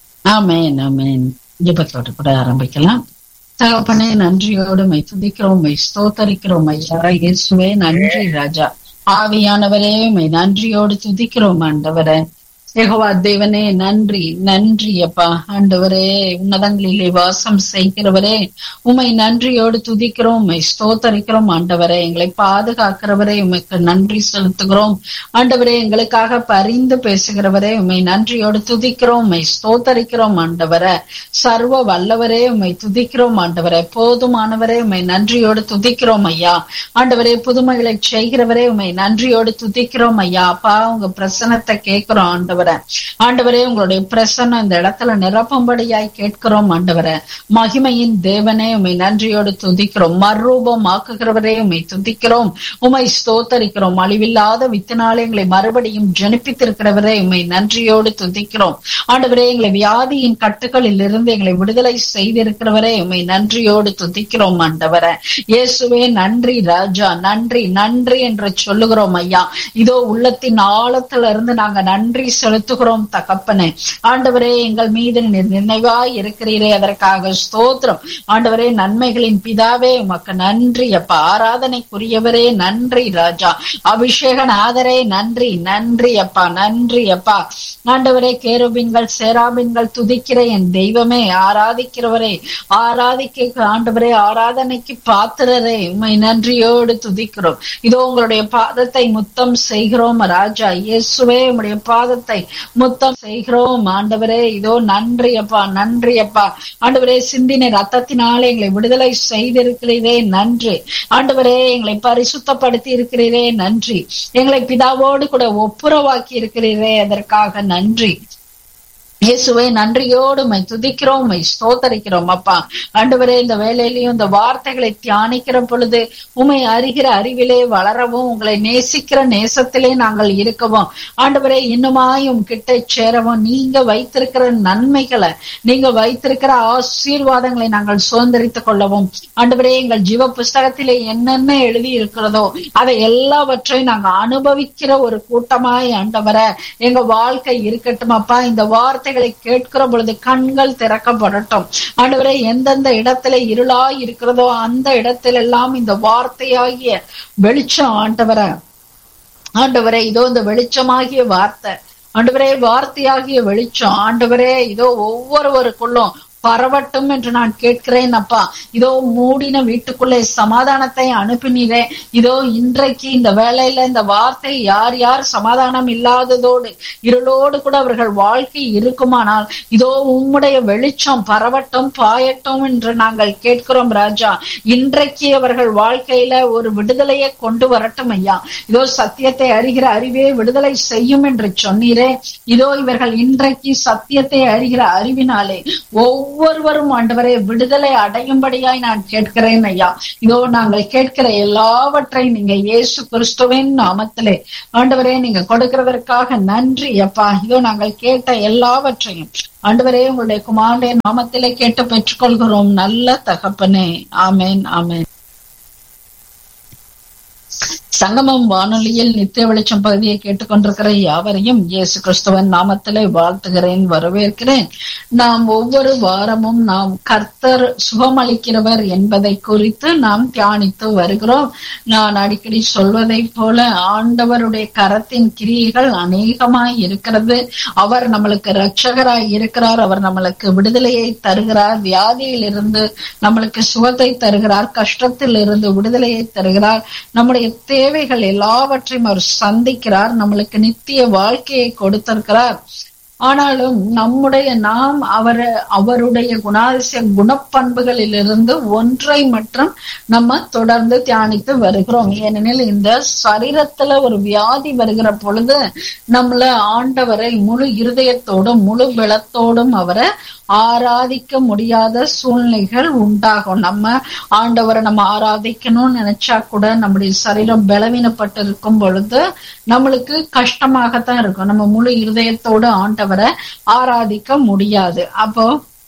ஆமென் ஆமென் ஜெபத்தோடு கூட ஆரம்பிக்கலாம் தகப்பனே நன்றியோடு மை துதிக்கிறோம் மை ஸ்தோத்தரிக்கிறோம் ஐயா இயேசுவே நன்றி ராஜா ஆவியானவரே மை நன்றியோடு துதிக்கிறோம் ஆண்டவரே யெகோவா தேவனே நன்றி நன்றி அப்பா ஆண்டவரே உன்னதங்களிலே வாசம் செய்கிறவரே உமை நன்றியோடு துதிக்கிறோம் உமை ஸ்தோத்தரிக்கிறோம் ஆண்டவரே எங்களை பாதுகாக்கிறவரே உமைக்கு நன்றி செலுத்துகிறோம் ஆண்டவரே எங்களுக்காக பரிந்து பேசுகிறவரே உமை நன்றியோடு துதிக்கிறோம் உமை ஸ்தோத்தரிக்கிறோம் ஆண்டவரே சர்வ வல்லவரே உமை துதிக்கிறோம் ஆண்டவரே போதுமானவரே உமை நன்றியோடு துதிக்கிறோம் ஐயா ஆண்டவரே புதுமைகளை செய்கிறவரே உமை நன்றியோடு துதிக்கிறோம் ஐயா அப்பா உங்க பிரசனத்தை கேட்கிறோம் ஆண்டவரே ஆண்டவரே உங்களுடைய பிரசன்னம் இந்த இடத்துல நிரப்பும்படியாய் கேட்கிறோம் ஆண்டவரே மகிமையின் தேவனே உமை நன்றியோடு துதிக்கிறோம் மறுரூபம் ஆக்குகிறவரே உமை துதிக்கிறோம் உமை ஸ்தோத்தரிக்கிறோம் அழிவில்லாத வித்தினாலே எங்களை மறுபடியும் ஜனிப்பித்திருக்கிறவரே உமை நன்றியோடு துதிக்கிறோம் ஆண்டவரே எங்களை வியாதியின் கட்டுகளில் இருந்து எங்களை விடுதலை செய்திருக்கிறவரே உமை நன்றியோடு துதிக்கிறோம் ஆண்டவரே இயேசுவே நன்றி ராஜா நன்றி நன்றி என்று சொல்லுகிறோம் ஐயா இதோ உள்ளத்தின் ஆழத்துல இருந்து நாங்க நன்றி செலுத்துகிறோம் தகப்பனே ஆண்டவரே எங்கள் மீது நீர் நினைவாய் இருக்கிறீரே அதற்காக ஸ்தோத்திரம் ஆண்டவரே நன்மைகளின் பிதாவே உமக்கு நன்றி அப்பா ஆராதனைக்குரியவரே நன்றி ராஜா அபிஷேக நாதரே நன்றி நன்றி அப்பா நன்றி அப்பா ஆண்டவரே கேருபின்கள் சேராபின்கள் துதிக்கிற என் தெய்வமே ஆராதிக்கிறவரே ஆராதிக்க ஆண்டவரே ஆராதனைக்கு பாத்திரரே உம்மை நன்றியோடு துதிக்கிறோம் இதோ உங்களுடைய பாதத்தை முத்தம் செய்கிறோம் ராஜா இயேசுவே உம்முடைய பாதத்தை முத்தம் செய்கிறோம் ஆண்டவரே இதோ நன்றி அப்பா நன்றி அப்பா ஆண்டவரே சிந்தின ரத்தத்தினாலே எங்களை விடுதலை செய்திருக்கிறீரே நன்றி ஆண்டவரே எங்களை பரிசுத்தப்படுத்தி இருக்கிறீரே நன்றி எங்களை பிதாவோடு கூட ஒப்புரவாக்கி இருக்கிறீரே அதற்காக நன்றி இயேசுவை நன்றியோடு உம்மை துதிக்கிறோம் உம்மை ஸ்தோத்தரிக்கிறோம் அப்பா ஆண்டவரே இந்த வேலையிலையும் இந்த வார்த்தைகளை தியானிக்கிற பொழுது உம்மை அறிகிற அறிவிலே வளரவும் உங்களை நேசிக்கிற நேசத்திலே நாங்கள் இருக்கவும் ஆண்டவரே இன்னுமாயும் கிட்ட சேரவும் நீங்க வைத்திருக்கிற நன்மைகளை நீங்க வைத்திருக்கிற ஆசீர்வாதங்களை நாங்கள் சுதந்திரித்துக் கொள்ளவும் ஆண்டவரே எங்கள் ஜீவ புஸ்தகத்திலே என்னென்ன எழுதி இருக்கிறதோ அதை எல்லாவற்றையும் நாங்க அனுபவிக்கிற ஒரு கூட்டமாய் ஆண்டவரை எங்க வாழ்க்கை இருக்கட்டும் அப்பா இந்த வார்த்தைகளை கேட்கிற பொழுது கண்கள் திறக்கப்படட்டும் ஆண்டவரே எந்தெந்த இடத்துல இருளாய் இருக்கிறதோ அந்த இடத்திலெல்லாம் இந்த வார்த்தையாகிய வெளிச்சம் ஆண்டவரை ஆண்டவரே இதோ இந்த வெளிச்சமாகிய வார்த்தை ஆண்டவரே வார்த்தையாகிய வெளிச்சம் ஆண்டவரே இதோ ஒவ்வொருவருக்குள்ளும் பரவட்டும் என்று நான் கேட்கிறேன் அப்பா இதோ மூடின வீட்டுக்குள்ளே சமாதானத்தை அனுப்பினீரே இதோ இன்றைக்கு இந்த வேலையில இந்த வார்த்தை யார் யார் சமாதானம் இல்லாததோடு இருளோடு கூட அவர்கள் வாழ்க்கை இருக்குமானால் இதோ உம்முடைய வெளிச்சம் பரவட்டும் பாயட்டும் என்று நாங்கள் கேட்கிறோம் ராஜா இன்றைக்கு அவர்கள் வாழ்க்கையில ஒரு விடுதலையை கொண்டு வரட்டும் ஐயா இதோ சத்தியத்தை அறிகிற அறிவே விடுதலை செய்யும் என்று சொன்னீரே இதோ இவர்கள் இன்றைக்கு சத்தியத்தை அறிகிற அறிவினாலே ஒவ்வொருவரும் ஆண்டவரே விடுதலை அடையும்படியாய் நான் கேட்கிறேன் ஐயா இதோ நாங்கள் கேட்கிற எல்லாவற்றையும் நீங்க இயேசு கிறிஸ்துவின் நாமத்திலே ஆண்டவரே நீங்க கொடுக்கிறதற்காக நன்றி அப்பா இதோ நாங்கள் கேட்ட எல்லாவற்றையும் ஆண்டவரே உங்களுடைய குமாரனுடைய நாமத்திலே கேட்டு பெற்றுக்கொள்கிறோம் நல்ல தகப்பனே ஆமேன் ஆமேன் சங்கமம் வானொலியில் நித்திய வெளிச்சம் பகுதியை கேட்டுக்கொண்டிருக்கிற யாவரையும் இயேசு கிறிஸ்துவன் நாமத்திலே வாழ்த்துகிறேன் வரவேற்கிறேன் நாம் ஒவ்வொரு வாரமும் நாம் கர்த்தர் சுகமளிக்கிறவர் என்பதை குறித்து நாம் தியானித்து வருகிறோம் நான் அடிக்கடி சொல்வதை போல ஆண்டவருடைய கரத்தின் கிரியைகள் அநேகமாய் இருக்கிறது அவர் நம்மளுக்கு இரட்சகராய் இருக்கிறார் அவர் நம்மளுக்கு விடுதலையை தருகிறார் வியாதியில் இருந்து நம்மளுக்கு சுகத்தை தருகிறார் கஷ்டத்தில் இருந்து விடுதலையை தருகிறார் நம்முடைய தேவைகள் எல்லாவற்றையும் அவர் சந்திக்கிறார் நம்மளுக்கு நித்திய வாழ்க்கையை கொடுத்திருக்கிறார் ஆனாலும் நம்முடைய நாம் அவர் அவருடைய குணாதிசய குணப்பண்புகளிலிருந்து ஒன்றை மட்டும் நம்ம தொடர்ந்து தியானித்து வருகிறோம் ஏனெனில் இந்த சரீரத்துல ஒரு வியாதி வருகிற பொழுது நம்மள ஆண்டவரை முழு இருதயத்தோடும் முழு பலத்தோடும் அவரை ஆராதிக்க முடியாத சூழ்நிலைகள் உண்டாகும் நம்ம ஆண்டவரை நம்ம ஆராதிக்கணும்னு நினைச்சா கூட நம்முடைய சரீரம் பலவீனப்பட்டு இருக்கும் பொழுது நம்மளுக்கு கஷ்டமாகத்தான் இருக்கும் நம்ம முழு இருதயத்தோடு ஆண்டவரை ஆராதிக்க முடியாது அப்போ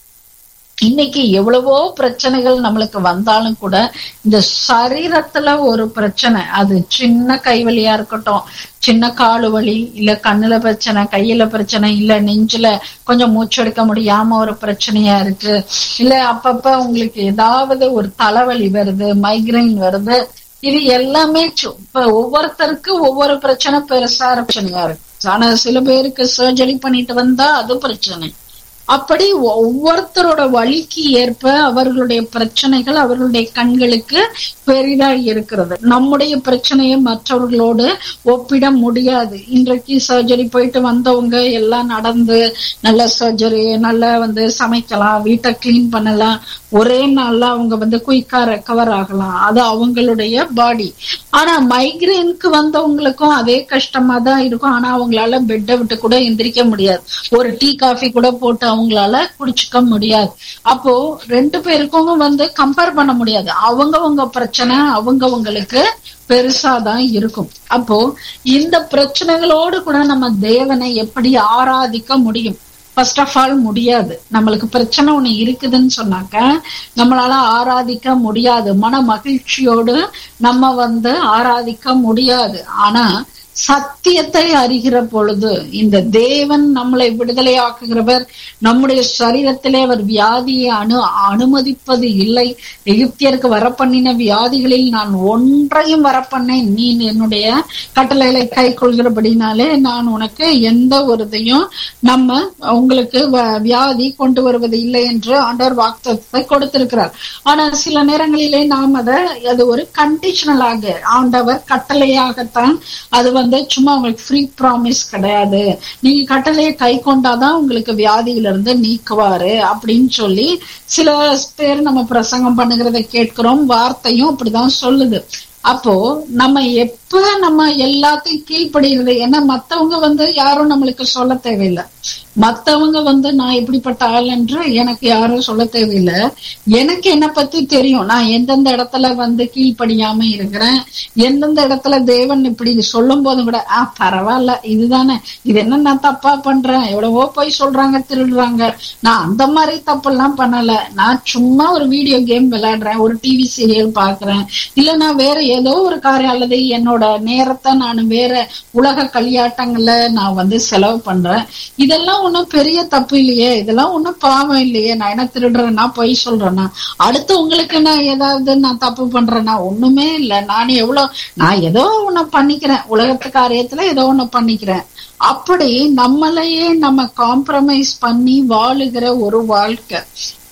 இன்னைக்கு எவ்வளவோ பிரச்சனைகள் நம்மளுக்கு வந்தாலும் கூட இந்த சரீரத்துல ஒரு பிரச்சனை அது சின்ன கைவலியா இருக்கட்டும் சின்ன காலு வலி இல்ல கண்ணுல பிரச்சனை கையில பிரச்சனை இல்ல நெஞ்சுல கொஞ்சம் மூச்செடுக்க முடியாம ஒரு பிரச்சனையா இருக்கு இல்ல அப்பப்ப உங்களுக்கு ஏதாவது ஒரு தலைவலி வருது மைக்ரைன் வருது இது எல்லாமே இப்ப ஒவ்வொருத்தருக்கு ஒவ்வொரு பிரச்சனை பெருசா பிரச்சனையா இருக்கு ஆனா சில பேருக்கு சர்ஜரி பண்ணிட்டு வந்தா அது பிரச்சனை அப்படி ஒவ்வொருத்தரோட வழிக்கு ஏற்ப அவர்களுடைய பிரச்சனைகள் அவர்களுடைய கண்களுக்கு பெரிதா இருக்கிறது நம்முடைய பிரச்சனையை மற்றவர்களோடு ஒப்பிட முடியாது இன்றைக்கு சர்ஜரி போயிட்டு வந்தவங்க எல்லாம் நடந்து நல்ல சர்ஜரி நல்லா வந்து சமைக்கலாம் வீட்டை கிளீன் பண்ணலாம் ஒரே நாள்ல அவங்க வந்து குயிக்கா ரெக்கவர் ஆகலாம் அது அவங்களுடைய பாடி ஆனா மைக்ரேனுக்கு வந்தவங்களுக்கும் அதே கஷ்டமா தான் இருக்கும் ஆனா அவங்களால பெட்டை விட்டு கூட எந்திரிக்க முடியாது ஒரு டீ காஃபி கூட போட்டு அவங்களால குடிச்சுக்க முடியாது அப்போ ரெண்டு பேருக்கும் வந்து கம்பேர் பண்ண முடியாது அவங்கவங்க பிரச்சனை அவங்கவங்களுக்கு பெருசாதான் இருக்கும் அப்போ இந்த பிரச்சனைகளோடு கூட நம்ம தேவனை எப்படி ஆராதிக்க முடியும் ஃபர்ஸ்ட் ஆஃப் ஆல் முடியாது நம்மளுக்கு பிரச்சனை ஒண்ணு இருக்குதுன்னு சொன்னாக்க நம்மளால ஆராதிக்க முடியாது மன மகிழ்ச்சியோடு நம்ம வந்து ஆராதிக்க முடியாது ஆனா சத்தியத்தை அறிகிற பொழுது இந்த தேவன் நம்மளை விடுதலையாக்குகிறவர் நம்முடைய சரீரத்திலே அவர் வியாதியை அனு அனுமதிப்பது இல்லை எகிப்தியருக்கு வரப்பண்ணின வியாதிகளில் நான் ஒன்றையும் வரப்பண்ணேன் நீ என்னுடைய கட்டளைகளை கை கொள்கிறபடினாலே நான் உனக்கு எந்த ஒரு இதையும் நம்ம உங்களுக்கு வியாதி கொண்டு வருவது இல்லை என்று ஆண்டவர் வாக்குத்தத்தை கொடுத்திருக்கிறார் ஆனா சில நேரங்களிலே நாம் அதை அது ஒரு கண்டிஷனலாக ஆண்டவர் கட்டளையாகத்தான் அது வந்து சும்மா உங்களுக்கு ஃப்ரீ ப்ராமிஸ் கிடையாது நீங்க கட்டளையை கை கொண்டாதான் உங்களுக்கு வியாதியில இருந்து நீக்குவாரு அப்படின்னு சொல்லி சில பேர் நம்ம பிரசங்கம் பண்ணுகிறத கேட்கிறோம் வார்த்தையும் அப்படிதான் சொல்லுது அப்போ நம்ம எப்ப நம்ம எல்லாத்தையும் கீழ்ப்படுகிறது ஏன்னா மத்தவங்க வந்து யாரும் நம்மளுக்கு சொல்ல தேவையில்லை மத்தவங்க வந்து நான் இப்படிப்பட்ட ஆள் என்று எனக்கு யாரும் சொல்ல தேவையில்லை எனக்கு என்ன பத்தி தெரியும் நான் எந்தெந்த இடத்துல வந்து கீழ்ப்படியாம இருக்கிறேன் எந்தெந்த இடத்துல தேவன் இப்படி சொல்லும் போதும் கூட ஆஹ் பரவாயில்ல இதுதானே இது என்ன நான் தப்பா பண்றேன் எவ்வளவோ போய் சொல்றாங்க திருடுறாங்க நான் அந்த மாதிரி தப்பு எல்லாம் பண்ணல நான் சும்மா ஒரு வீடியோ கேம் விளையாடுறேன் ஒரு டிவி சீரியல் பாக்குறேன் இல்ல நான் வேற ஏதோ ஒரு காரியம் அல்லது என்னோட நேரத்தை நான் வேற உலக களியாட்டங்கள்ல நான் வந்து செலவு பண்றேன் இதெல்லாம் ஒன்றும் பெரிய தப்பு இல்லையே இதெல்லாம் ஒன்றும் பாவம் இல்லையே நான் என்ன திருடுறேன்னா பொய் சொல்றேன்னா அடுத்து உங்களுக்கு நான் ஏதாவது நான் தப்பு பண்றேன்னா ஒண்ணுமே இல்லை நான் எவ்வளவு நான் ஏதோ ஒண்ணு பண்ணிக்கிறேன் உலகத்து காரியத்துல ஏதோ ஒண்ணு பண்ணிக்கிறேன் அப்படி நம்மளையே நம்ம காம்ப்ரமைஸ் பண்ணி வாழுகிற ஒரு வாழ்க்கை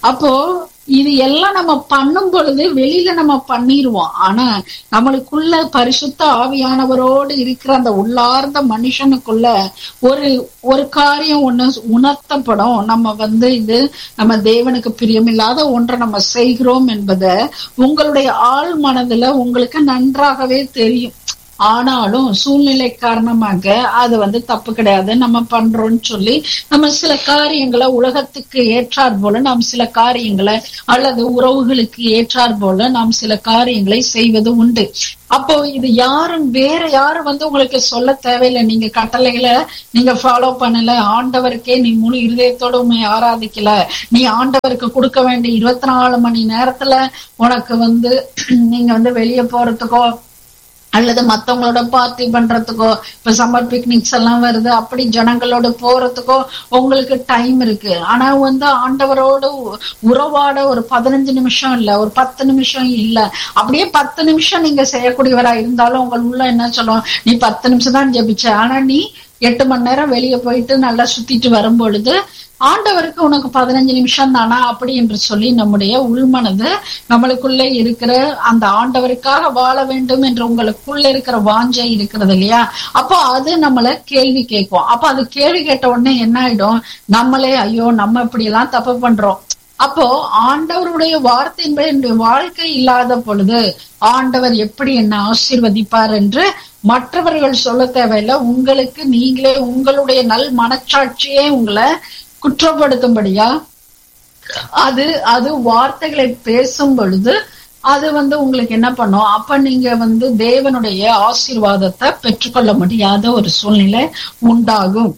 அப்போ இது எல்லாம் நம்ம பண்ணும் பொழுது வெளியில நம்ம பண்ணிருவோம் ஆனா நம்மளுக்குள்ள பரிசுத்த ஆவியானவரோடு இருக்கிற அந்த உள்ளார்ந்த மனுஷனுக்குள்ள ஒரு ஒரு காரியம் ஒண்ணு உணர்த்தப்படும் நம்ம வந்து இது நம்ம தேவனுக்கு பிரியமில்லாத ஒன்றை நம்ம செய்கிறோம் என்பதை உங்களுடைய ஆள் மனதுல உங்களுக்கு நன்றாகவே தெரியும் ஆனாலும் சூழ்நிலை காரணமாக அது வந்து தப்பு கிடையாது நம்ம பண்றோம்னு சொல்லி நம்ம சில காரியங்களை உலகத்துக்கு ஏற்றாற் போல நாம் சில காரியங்களை அல்லது உறவுகளுக்கு ஏற்றாற் போல நாம் சில காரியங்களை செய்வது உண்டு அப்போ இது யாரும் வேற யாரும் வந்து உங்களுக்கு சொல்ல தேவையில்லை நீங்க கட்டளைகளை நீங்க ஃபாலோ பண்ணல ஆண்டவருக்கே நீ முழு இருதயத்தோட உண்மை ஆராதிக்கல நீ ஆண்டவருக்கு கொடுக்க வேண்டிய இருபத்தி நாலு மணி நேரத்துல உனக்கு வந்து நீங்க வந்து வெளியே போறதுக்கோ அல்லது மத்தவங்களோட பார்ட்டி பண்றதுக்கோ இப்ப சம்மர் பிக்னிக்ஸ் எல்லாம் வருது அப்படி ஜனங்களோட போறதுக்கோ உங்களுக்கு டைம் இருக்கு ஆனா வந்து ஆண்டவரோட உறவாட ஒரு பதினஞ்சு நிமிஷம் இல்ல ஒரு பத்து நிமிஷம் இல்ல அப்படியே பத்து நிமிஷம் நீங்க செய்யக்கூடியவரா இருந்தாலும் உங்கள் உள்ள என்ன சொல்லும் நீ பத்து நிமிஷம் தான் ஜெபிச்ச ஆனா நீ எட்டு மணி நேரம் வெளியே போயிட்டு நல்லா சுத்திட்டு வரும் பொழுது ஆண்டவருக்கு உனக்கு பதினஞ்சு நிமிஷம் தானா அப்படி என்று சொல்லி நம்முடைய உள்மனது நம்மளுக்குள்ள இருக்கிற அந்த ஆண்டவருக்காக வாழ வேண்டும் என்று உங்களுக்குள்ள இருக்கிற வாஞ்சை இருக்கிறது இல்லையா அப்போ அது நம்மள கேள்வி கேட்கும் அப்ப அது கேள்வி கேட்ட உடனே என்ன ஆயிடும் நம்மளே ஐயோ நம்ம இப்படி எல்லாம் தப்பு பண்றோம் அப்போ ஆண்டவருடைய வார்த்தையின்படி என்னுடைய வாழ்க்கை இல்லாத பொழுது ஆண்டவர் எப்படி என்ன ஆசீர்வதிப்பார் என்று மற்றவர்கள் சொல்ல தேவையில்லை உங்களுக்கு நீங்களே உங்களுடைய நல் மனச்சாட்சியே உங்களை குற்றப்படுத்தும்படியா அது அது வார்த்தைகளை பேசும் பொழுது அது வந்து உங்களுக்கு என்ன பண்ணும் அப்ப நீங்க வந்து தேவனுடைய ஆசீர்வாதத்தை பெற்றுக்கொள்ள முடியாத ஒரு சூழ்நிலை உண்டாகும்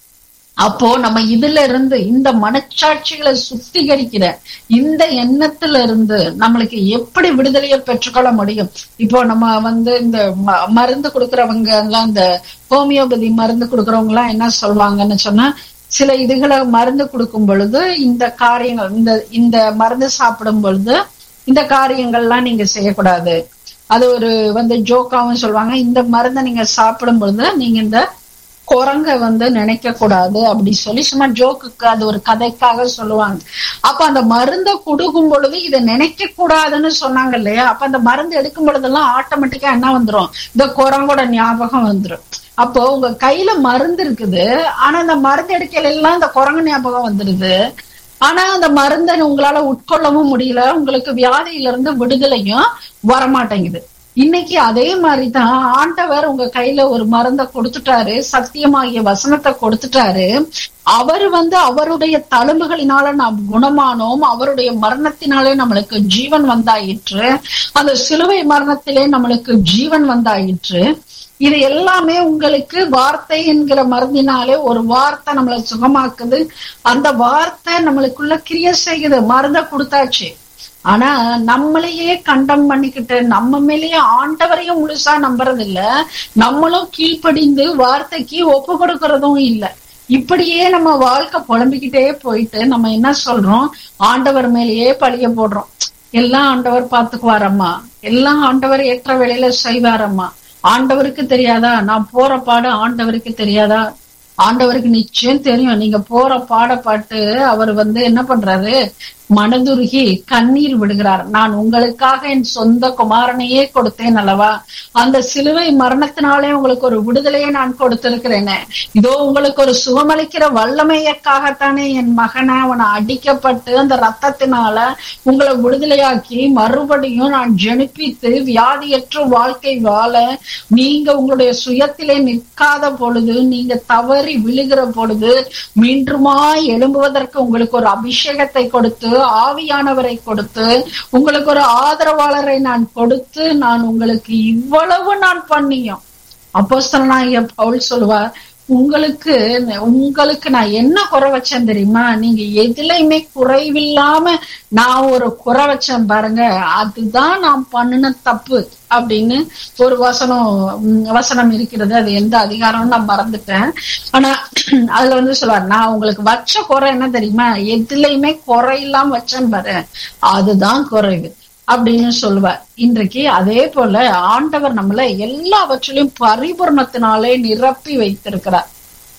அப்போ நம்ம இதுல இருந்து இந்த மனச்சாட்சிகளை சுத்திகரிக்கிற இந்த எண்ணத்துல இருந்து நம்மளுக்கு எப்படி விடுதலையை பெற்றுக்கொள்ள முடியும் இப்போ நம்ம வந்து இந்த மருந்து கொடுக்கறவங்க எல்லாம் இந்த ஹோமியோபதி மருந்து கொடுக்கறவங்க எல்லாம் என்ன சொல்லுவாங்கன்னு சொன்னா சில இதுகளை மருந்து கொடுக்கும் பொழுது இந்த காரியங்கள் இந்த இந்த மருந்து சாப்பிடும் பொழுது இந்த காரியங்கள்லாம் நீங்க செய்யக்கூடாது அது ஒரு வந்து ஜோக்காவும் சொல்லுவாங்க இந்த மருந்தை நீங்க சாப்பிடும் பொழுது நீங்க இந்த குரங்க வந்து நினைக்க கூடாது அப்படி சொல்லி சும்மா ஜோக்குக்கு அது ஒரு கதைக்காக சொல்லுவாங்க அப்ப அந்த மருந்தை கொடுக்கும் பொழுது இதை நினைக்க கூடாதுன்னு சொன்னாங்க இல்லையா அப்ப அந்த மருந்து எடுக்கும் பொழுதெல்லாம் ஆட்டோமேட்டிக்கா என்ன வந்துரும் இந்த குரங்கோட ஞாபகம் வந்துரும் அப்போ உங்க கையில மருந்து இருக்குது ஆனா அந்த மருந்து எடுக்கல எல்லாம் இந்த குரங்கு ஞாபகம் வந்துருது ஆனா அந்த மருந்தை உங்களால உட்கொள்ளவும் முடியல உங்களுக்கு வியாதியில இருந்து விடுதலையும் வரமாட்டேங்குது இன்னைக்கு அதே மாதிரிதான் ஆண்டவர் உங்க கையில ஒரு மருந்தை கொடுத்துட்டாரு சத்தியமாகிய வசனத்தை கொடுத்துட்டாரு அவர் வந்து அவருடைய தழும்புகளினால நாம் குணமானோம் அவருடைய மரணத்தினாலே நம்மளுக்கு ஜீவன் வந்தாயிற்று அந்த சிலுவை மரணத்திலே நம்மளுக்கு ஜீவன் வந்தாயிற்று இது எல்லாமே உங்களுக்கு வார்த்தை என்கிற மருந்தினாலே ஒரு வார்த்தை நம்மளை சுகமாக்குது அந்த வார்த்தை நம்மளுக்குள்ள கிரிய செய்யுது மருந்த கொடுத்தாச்சு ஆனா நம்மளையே கண்டம் பண்ணிக்கிட்டு நம்ம மேலேயே ஆண்டவரையும் முழுசா நம்புறது இல்ல நம்மளும் கீழ்ப்படிந்து வார்த்தைக்கு ஒப்பு கொடுக்கறதும் இல்ல இப்படியே நம்ம வாழ்க்கை புலம்பிக்கிட்டே போயிட்டு நம்ம என்ன சொல்றோம் ஆண்டவர் மேலேயே பழிய போடுறோம் எல்லாம் ஆண்டவர் பாத்துக்குவாரம்மா எல்லாம் ஆண்டவர் ஏற்ற வேலையில செய்வாரம்மா ஆண்டவருக்கு தெரியாதா நான் போற பாடு ஆண்டவருக்கு தெரியாதா ஆண்டவருக்கு நிச்சயம் தெரியும் நீங்க போற பாடப்பாட்டு அவர் வந்து என்ன பண்றாரு மனதுருகி கண்ணீர் விடுகிறார் நான் உங்களுக்காக என் சொந்த குமாரனையே கொடுத்தேன் அல்லவா அந்த சிலுவை மரணத்தினாலே உங்களுக்கு ஒரு விடுதலையை நான் கொடுத்திருக்கிறேனே இதோ உங்களுக்கு ஒரு சுகமளிக்கிற வல்லமையக்காகத்தானே என் மகனை அவனை அடிக்கப்பட்டு அந்த ரத்தத்தினால உங்களை விடுதலையாக்கி மறுபடியும் நான் ஜெனிப்பித்து வியாதியற்ற வாழ்க்கை வாழ நீங்க உங்களுடைய சுயத்திலே நிற்காத பொழுது நீங்க தவறி விழுகிற பொழுது மீண்டுமாய் எழும்புவதற்கு உங்களுக்கு ஒரு அபிஷேகத்தை கொடுத்து ஆவியானவரை கொடுத்து உங்களுக்கு ஒரு ஆதரவாளரை நான் கொடுத்து நான் உங்களுக்கு இவ்வளவு நான் பண்ணியும் அப்போஸ்தலனாகிய பவுல் சொல்லுவார் உங்களுக்கு உங்களுக்கு நான் என்ன குறை வச்சேன் தெரியுமா நீங்க எதுலையுமே குறைவில்லாம நான் ஒரு குறை வச்சேன் பாருங்க அதுதான் நான் பண்ணின தப்பு அப்படின்னு ஒரு வசனம் வசனம் இருக்கிறது அது எந்த அதிகாரம் நான் மறந்துட்டேன் ஆனா அதுல வந்து சொல்லுவார் நான் உங்களுக்கு வச்ச குறை என்ன தெரியுமா எதுலையுமே குறை இல்லாம வச்சேன் பாரு அதுதான் குறைவு அப்படின்னு சொல்லுவார் இன்றைக்கு அதே போல ஆண்டவர் நம்மள எல்லாவற்றிலையும் பரிபூர்ணத்தினாலே நிரப்பி வைத்திருக்கிறார்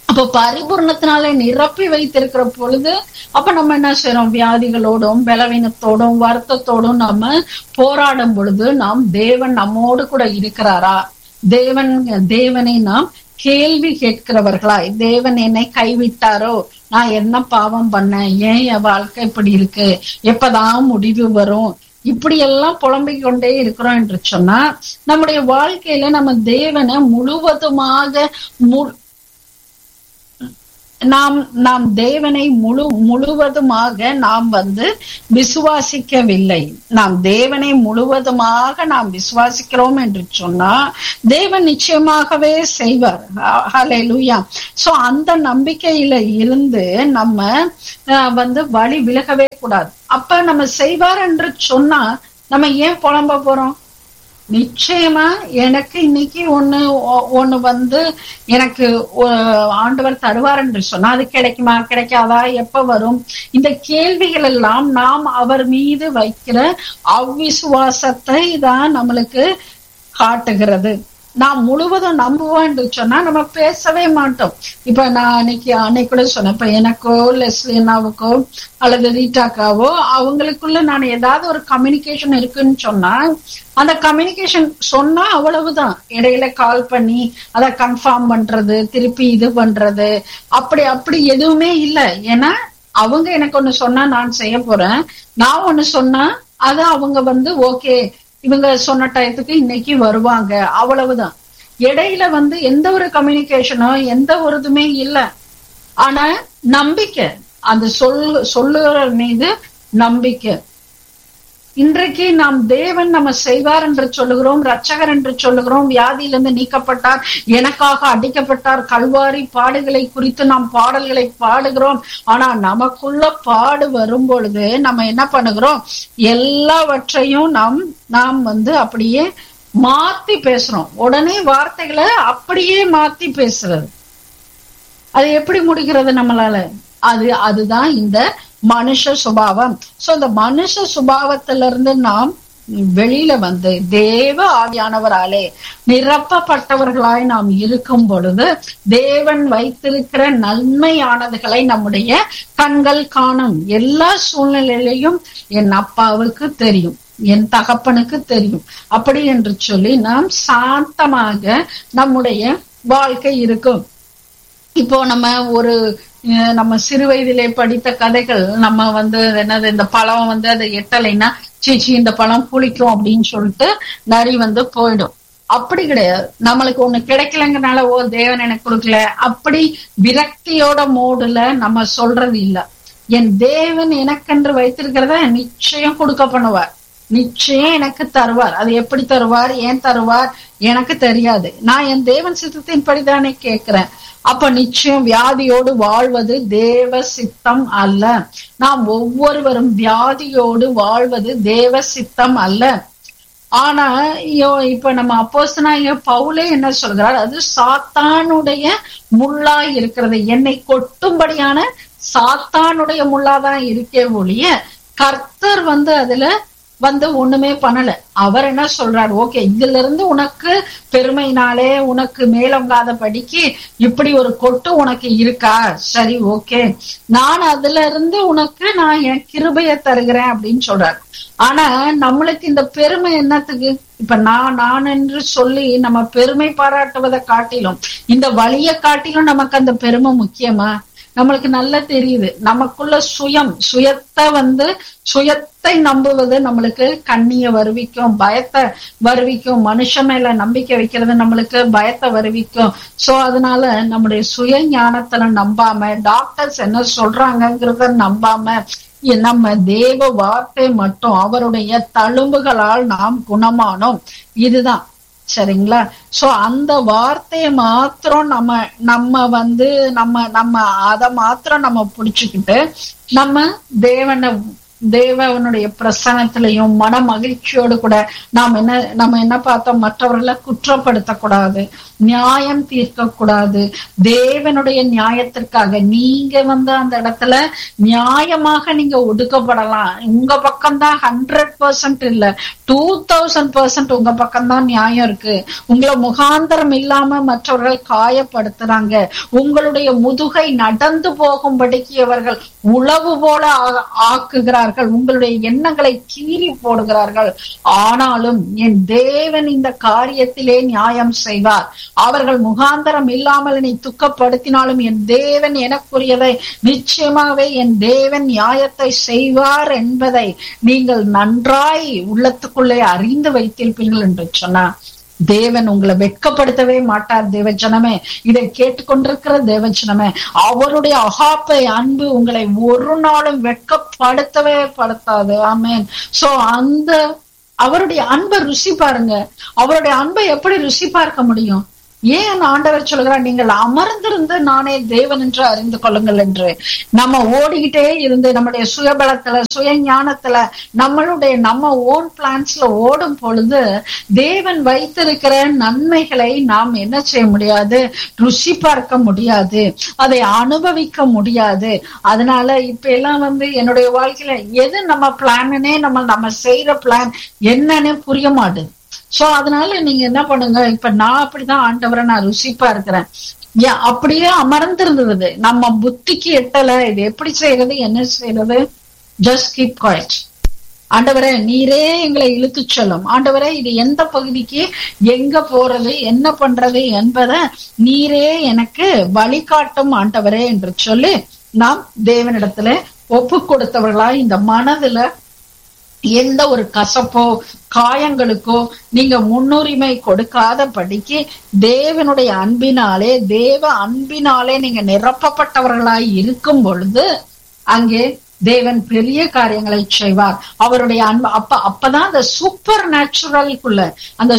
அப்ப பரிபூர்ணத்தினாலே நிரப்பி வைத்திருக்கிற பொழுது அப்ப நம்ம என்ன செய்யறோம் வியாதிகளோடும் பலவீனத்தோடும் வருத்தத்தோடும் நம்ம போராடும் பொழுது நாம் தேவன் நம்மோடு கூட இருக்கிறாரா தேவன் தேவனை நாம் கேள்வி கேட்கிறவர்களாய் தேவன் என்னை கைவிட்டாரோ நான் என்ன பாவம் பண்ணேன் ஏன் என் வாழ்க்கை இப்படி இருக்கு எப்பதான் முடிவு வரும் இப்படி எல்லாம் புலம்பிக் கொண்டே இருக்கிறோம் என்று சொன்னா நம்முடைய வாழ்க்கையில நம்ம தேவனை முழுவதுமாக மு- நாம் நாம் தேவனை முழு முழுவதுமாக நாம் வந்து விசுவாசிக்கவில்லை நாம் தேவனை முழுவதுமாக நாம் விசுவாசிக்கிறோம் என்று சொன்னா தேவன் நிச்சயமாகவே செய்வார் ஹalleluya சோ அந்த நம்பிக்கையில இருந்து நம்ம அஹ், வந்து வழி விலகவே கூடாது அப்ப நம்ம செய்வார் என்று சொன்னா நம்ம ஏன் புலம்ப போறோம் நிச்சயமா எனக்கு இன்னைக்கு ஒண்ணு ஒ- ஒண்ணு வந்து எனக்கு ஒ- ஆண்டவர் தருவார் என்று சொன்னா அது கிடைக்குமா கிடைக்காதா எப்ப வரும் இந்த கேள்விகள் எல்லாம் நாம் அவர் மீது வைக்கிற அவ்விசுவாசத்தை தான் நம்மளுக்கு காட்டுகிறது நாம் முழுவதும் நம்புவோம் என்று சொன்னா நம்ம பேசவே மாட்டோம் இப்ப நான் அன்னைக்கு அன்னைக்கு கூட சொன்னேன் இப்ப எனக்கோ லெஸ்லினாவுக்கோ அல்லது ரீட்டாக்காவோ அவங்களுக்குள்ள நான் ஏதாவது ஒரு கம்யூனிகேஷன் இருக்குன்னு சொன்னா அந்த கம்யூனிகேஷன் சொன்னா அவ்வளவுதான் இடையில கால் பண்ணி அதை கன்ஃபார்ம் பண்றது திருப்பி இது பண்றது அப்படி அப்படி எதுவுமே இல்லை ஏன்னா அவங்க எனக்கு ஒண்ணு சொன்னா நான் செய்ய போறேன் நான் ஒண்ணு சொன்னா அது அவங்க வந்து ஓகே இவங்க சொன்ன டயத்துக்கு இன்னைக்கு வருவாங்க அவ்வளவுதான் இடையில வந்து எந்த ஒரு கம்யூனிகேஷனோ எந்த ஒரு இதுமே இல்லை ஆனா நம்பிக்கை அந்த சொல் சொல்லுகிற மீது நம்பிக்கை இன்றைக்கு நாம் தேவன் நம்ம செய்வார் என்று சொல்லுகிறோம் ரட்சகர் என்று சொல்லுகிறோம் வியாதியிலிருந்து நீக்கப்பட்டார் எனக்காக அடிக்கப்பட்டார் கல்வாரி பாடுகளை குறித்து நாம் பாடல்களை பாடுகிறோம் ஆனா நமக்குள்ள பாடு வரும் பொழுது நம்ம என்ன பண்ணுகிறோம் எல்லாவற்றையும் நாம் நாம் வந்து அப்படியே மாத்தி பேசுறோம் உடனே வார்த்தைகளை அப்படியே மாத்தி பேசுறது அது எப்படி முடிகிறது நம்மளால அது அதுதான் இந்த மனுஷ சுபாவம் சோ இந்த மனுஷ சுபாவத்திலிருந்து நாம் வெளியில வந்து தேவ ஆவியானவராலே நிரப்பப்பட்டவர்களாய் நாம் இருக்கும் பொழுது தேவன் வைத்திருக்கிற நன்மையானதுகளை நம்முடைய கண்கள் காணும் எல்லா சூழ்நிலையிலையும் என் அப்பாவுக்கு தெரியும் என் தகப்பனுக்கு தெரியும் அப்படி என்று சொல்லி நாம் சாந்தமாக நம்முடைய வாழ்க்கை இருக்கும் இப்போ நம்ம ஒரு அஹ், நம்ம சிறு வயதிலே படித்த கதைகள் நம்ம வந்து என்னது இந்த பழம் வந்து அதை எட்டலைன்னா சீச்சி இந்த பழம் புளிக்கும் அப்படின்னு சொல்லிட்டு நரி வந்து போயிடும் அப்படி கிடையாது நம்மளுக்கு ஒண்ணு கிடைக்கலங்கிறனால ஓ தேவன் எனக்கு கொடுக்கல அப்படி விரக்தியோட மோடுல நம்ம சொல்றது இல்ல என் தேவன் எனக்கென்று வைத்திருக்கிறத நிச்சயம் கொடுக்க பண்ணுவார் நிச்சயம் எனக்கு தருவார் அது எப்படி தருவார் ஏன் தருவார் எனக்கு தெரியாது நான் என் தேவன் சித்தத்தின்படி தானே கேட்கிறேன் அப்ப நிச்சயம் வியாதியோடு வாழ்வது தேவ சித்தம் அல்ல நாம் ஒவ்வொருவரும் வியாதியோடு வாழ்வது தேவ சித்தம் அல்ல ஆனா ஐயோ இப்ப நம்ம அப்போஸ்தனா பவுலே என்ன சொல்கிறார் அது சாத்தானுடைய முள்ளா இருக்கிறது என்னை கொட்டும்படியான சாத்தானுடைய முள்ளாதான் இருக்கே ஒழிய கர்த்தர் வந்து அதுல வந்து ஒண்ணுமே பண்ணல அவர் என்ன சொல்றாரு ஓகே இதுல இருந்து உனக்கு பெருமைனாலே உனக்கு மேலோங்காத படிக்கு இப்படி ஒரு கொட்டு உனக்கு இருக்கா சரி ஓகே நான் அதுல இருந்து உனக்கு நான் என் கிருபைய தருகிறேன் அப்படின்னு சொல்றாரு ஆனா நம்மளுக்கு இந்த பெருமை என்னத்துக்கு இப்ப நான் நான் என்று சொல்லி நம்ம பெருமை பாராட்டுவதை காட்டிலும் இந்த வழியை காட்டிலும் நமக்கு அந்த பெருமை முக்கியமா நம்மளுக்கு நல்லா தெரியுது நமக்குள்ள சுயம் சுயத்தை வந்து சுயத்தை நம்புவது நம்மளுக்கு கண்ணிய வருவிக்கும் பயத்தை வருவிக்கும் மனுஷன் மேல நம்பிக்கை வைக்கிறது நம்மளுக்கு பயத்தை வருவிக்கும் சோ அதனால நம்முடைய சுய ஞானத்துல நம்பாம டாக்டர்ஸ் என்ன சொல்றாங்கங்கிறத நம்பாம நம்ம தேவ வார்த்தை மட்டும் அவருடைய தழும்புகளால் நாம் குணமானோம் இதுதான் சரிங்களா சோ அந்த வார்த்தையை மாத்திரம் நம்ம நம்ம வந்து நம்ம நம்ம அத மாத்திரம் நம்ம புடிச்சுக்கிட்டு நம்ம தேவனை தேவனுடைய பிரசனத்திலையும் மன மகிழ்ச்சியோடு கூட நாம் என்ன நம்ம என்ன பார்த்தோம் மற்றவர்களை குற்றப்படுத்தக்கூடாது நியாயம் தீர்க்க கூடாது தேவனுடைய நியாயத்திற்காக நீங்க வந்து அந்த இடத்துல நியாயமாக நீங்க ஒடுக்கப்படலாம் உங்க பக்கம் தான் ஹண்ட்ரட் பர்சன்ட் இல்ல டூ தௌசண்ட் பர்சன்ட் உங்க பக்கம் தான் நியாயம் இருக்கு உங்களை முகாந்தரம் இல்லாம மற்றவர்கள் காயப்படுத்துறாங்க உங்களுடைய முதுகை நடந்து போகும்படிக்கு அவர்கள் உளவு போல ஆ- ஆக்குகிறார்கள் உங்களுடைய எண்ணங்களை கீறி போடுகிறார்கள் ஆனாலும் என் தேவன் இந்த காரியத்திலே நியாயம் செய்வார் அவர்கள் முகாந்தரம் இல்லாமல் என்னை துக்கப்படுத்தினாலும் என் தேவன் எனக்குரியதை நிச்சயமாகவே என் தேவன் நியாயத்தை செய்வார் என்பதை நீங்கள் நன்றாய் உள்ளத்துக்குள்ளே அறிந்து வைத்திருப்பீர்கள் என்று சொன்னார் தேவன் உங்களை வெட்கப்படுத்தவே மாட்டார் தேவஜனமே இதை கேட்டுக்கொண்டிருக்கிற தேவஜனமே அவருடைய அகாப்பை அன்பு உங்களை ஒரு நாளும் வெட்கப்படுத்தவே படுத்தாது ஆமென் சோ அந்த அவருடைய அன்பை ருசி பாருங்க அவருடைய அன்பை எப்படி ருசி பார்க்க முடியும் ஏன் ஆண்டவர் சொல்கிறார் நீங்கள் அமர்ந்திருந்து நானே தேவன் என்று அறிந்து கொள்ளுங்கள் என்று நம்ம ஓடிக்கிட்டே இருந்து நம்முடைய சுயபலத்துல சுய ஞானத்துல நம்மளுடைய நம்ம ஓன் பிளான்ஸ்ல ஓடும் பொழுது தேவன் வைத்திருக்கிற நன்மைகளை நாம் என்ன செய்ய முடியாது ருசி பார்க்க முடியாது அதை அனுபவிக்க முடியாது அதனால இப்ப எல்லாம் வந்து என்னுடைய வாழ்க்கையில எது நம்ம பிளான்னே நம்ம நம்ம செய்யற பிளான் என்னன்னு புரிய மாட்டுது சோ அதனால நீங்க என்ன பண்ணுங்க இப்ப நான் அப்படிதான் ஆண்டவரை நான் ருசிப்பா இருக்கிறேன் ஏன் அப்படியே அமர்ந்திருந்தது நம்ம புத்திக்கு எட்டல இது எப்படி செய்யறது என்ன செய்யறது ஜஸ்ட் கீப் குவாய்ட் ஆண்டவரே நீரே எங்களை இழுத்து சொல்லும் ஆண்டவரே இது எந்த பகுதிக்கு எங்க போறது என்ன பண்றது என்பதை நீரே எனக்கு வழிகாட்டும் ஆண்டவரே என்று சொல்லி நாம் தேவனிடத்துல ஒப்பு கொடுத்தவர்களா இந்த மனதுல எந்த ஒரு கசப்போ காயங்களுக்கோ நீங்க முன்னுரிமை கொடுக்காத படிக்கு தேவனுடைய அன்பினாலே தேவ அன்பினாலே நீங்க நிரப்பப்பட்டவர்களாய் இருக்கும் பொழுது அங்கே தேவன் பெரிய காரியங்களை செய்வார் அவருடைய அன்பு அப்ப அப்பதான் அந்த சூப்பர் நேச்சுரலுக்குள்ள அந்த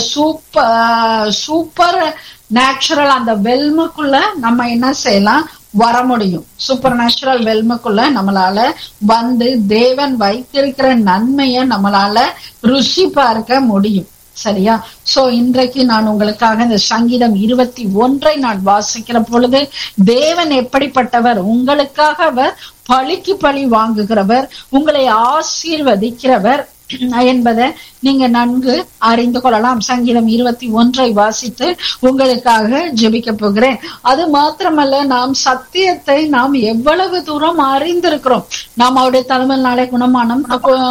சூப்பர் சூப்பர் நேச்சுரல் அந்த வெல்முக்குள்ள நம்ம என்ன செய்யலாம் வர முடியும் சூப்பர் நேச்சுரல் வெல்முக்குள்ள நம்மளால வந்து தேவன் வைத்திருக்கிற நன்மைய நம்மளால ருசி பார்க்க முடியும் சரியா சோ இன்றைக்கு நான் உங்களுக்காக இந்த சங்கீதம் இருபத்தி ஒன்றை நான் வாசிக்கிற பொழுது தேவன் எப்படிப்பட்டவர் உங்களுக்காக அவர் பழிக்கு பழி வாங்குகிறவர் உங்களை ஆசீர்வதிக்கிறவர் என்பதை நீங்க நன்கு அறிந்து கொள்ளலாம் சங்கீதம் இருபத்தி ஒன்றை வாசித்து உங்களுக்காக ஜெபிக்க போகிறேன் அது மாத்திரமல்ல நாம் சத்தியத்தை நாம் எவ்வளவு தூரம் அறிந்திருக்கிறோம் நாம் அவருடைய தலைமையினாலே குணமானம்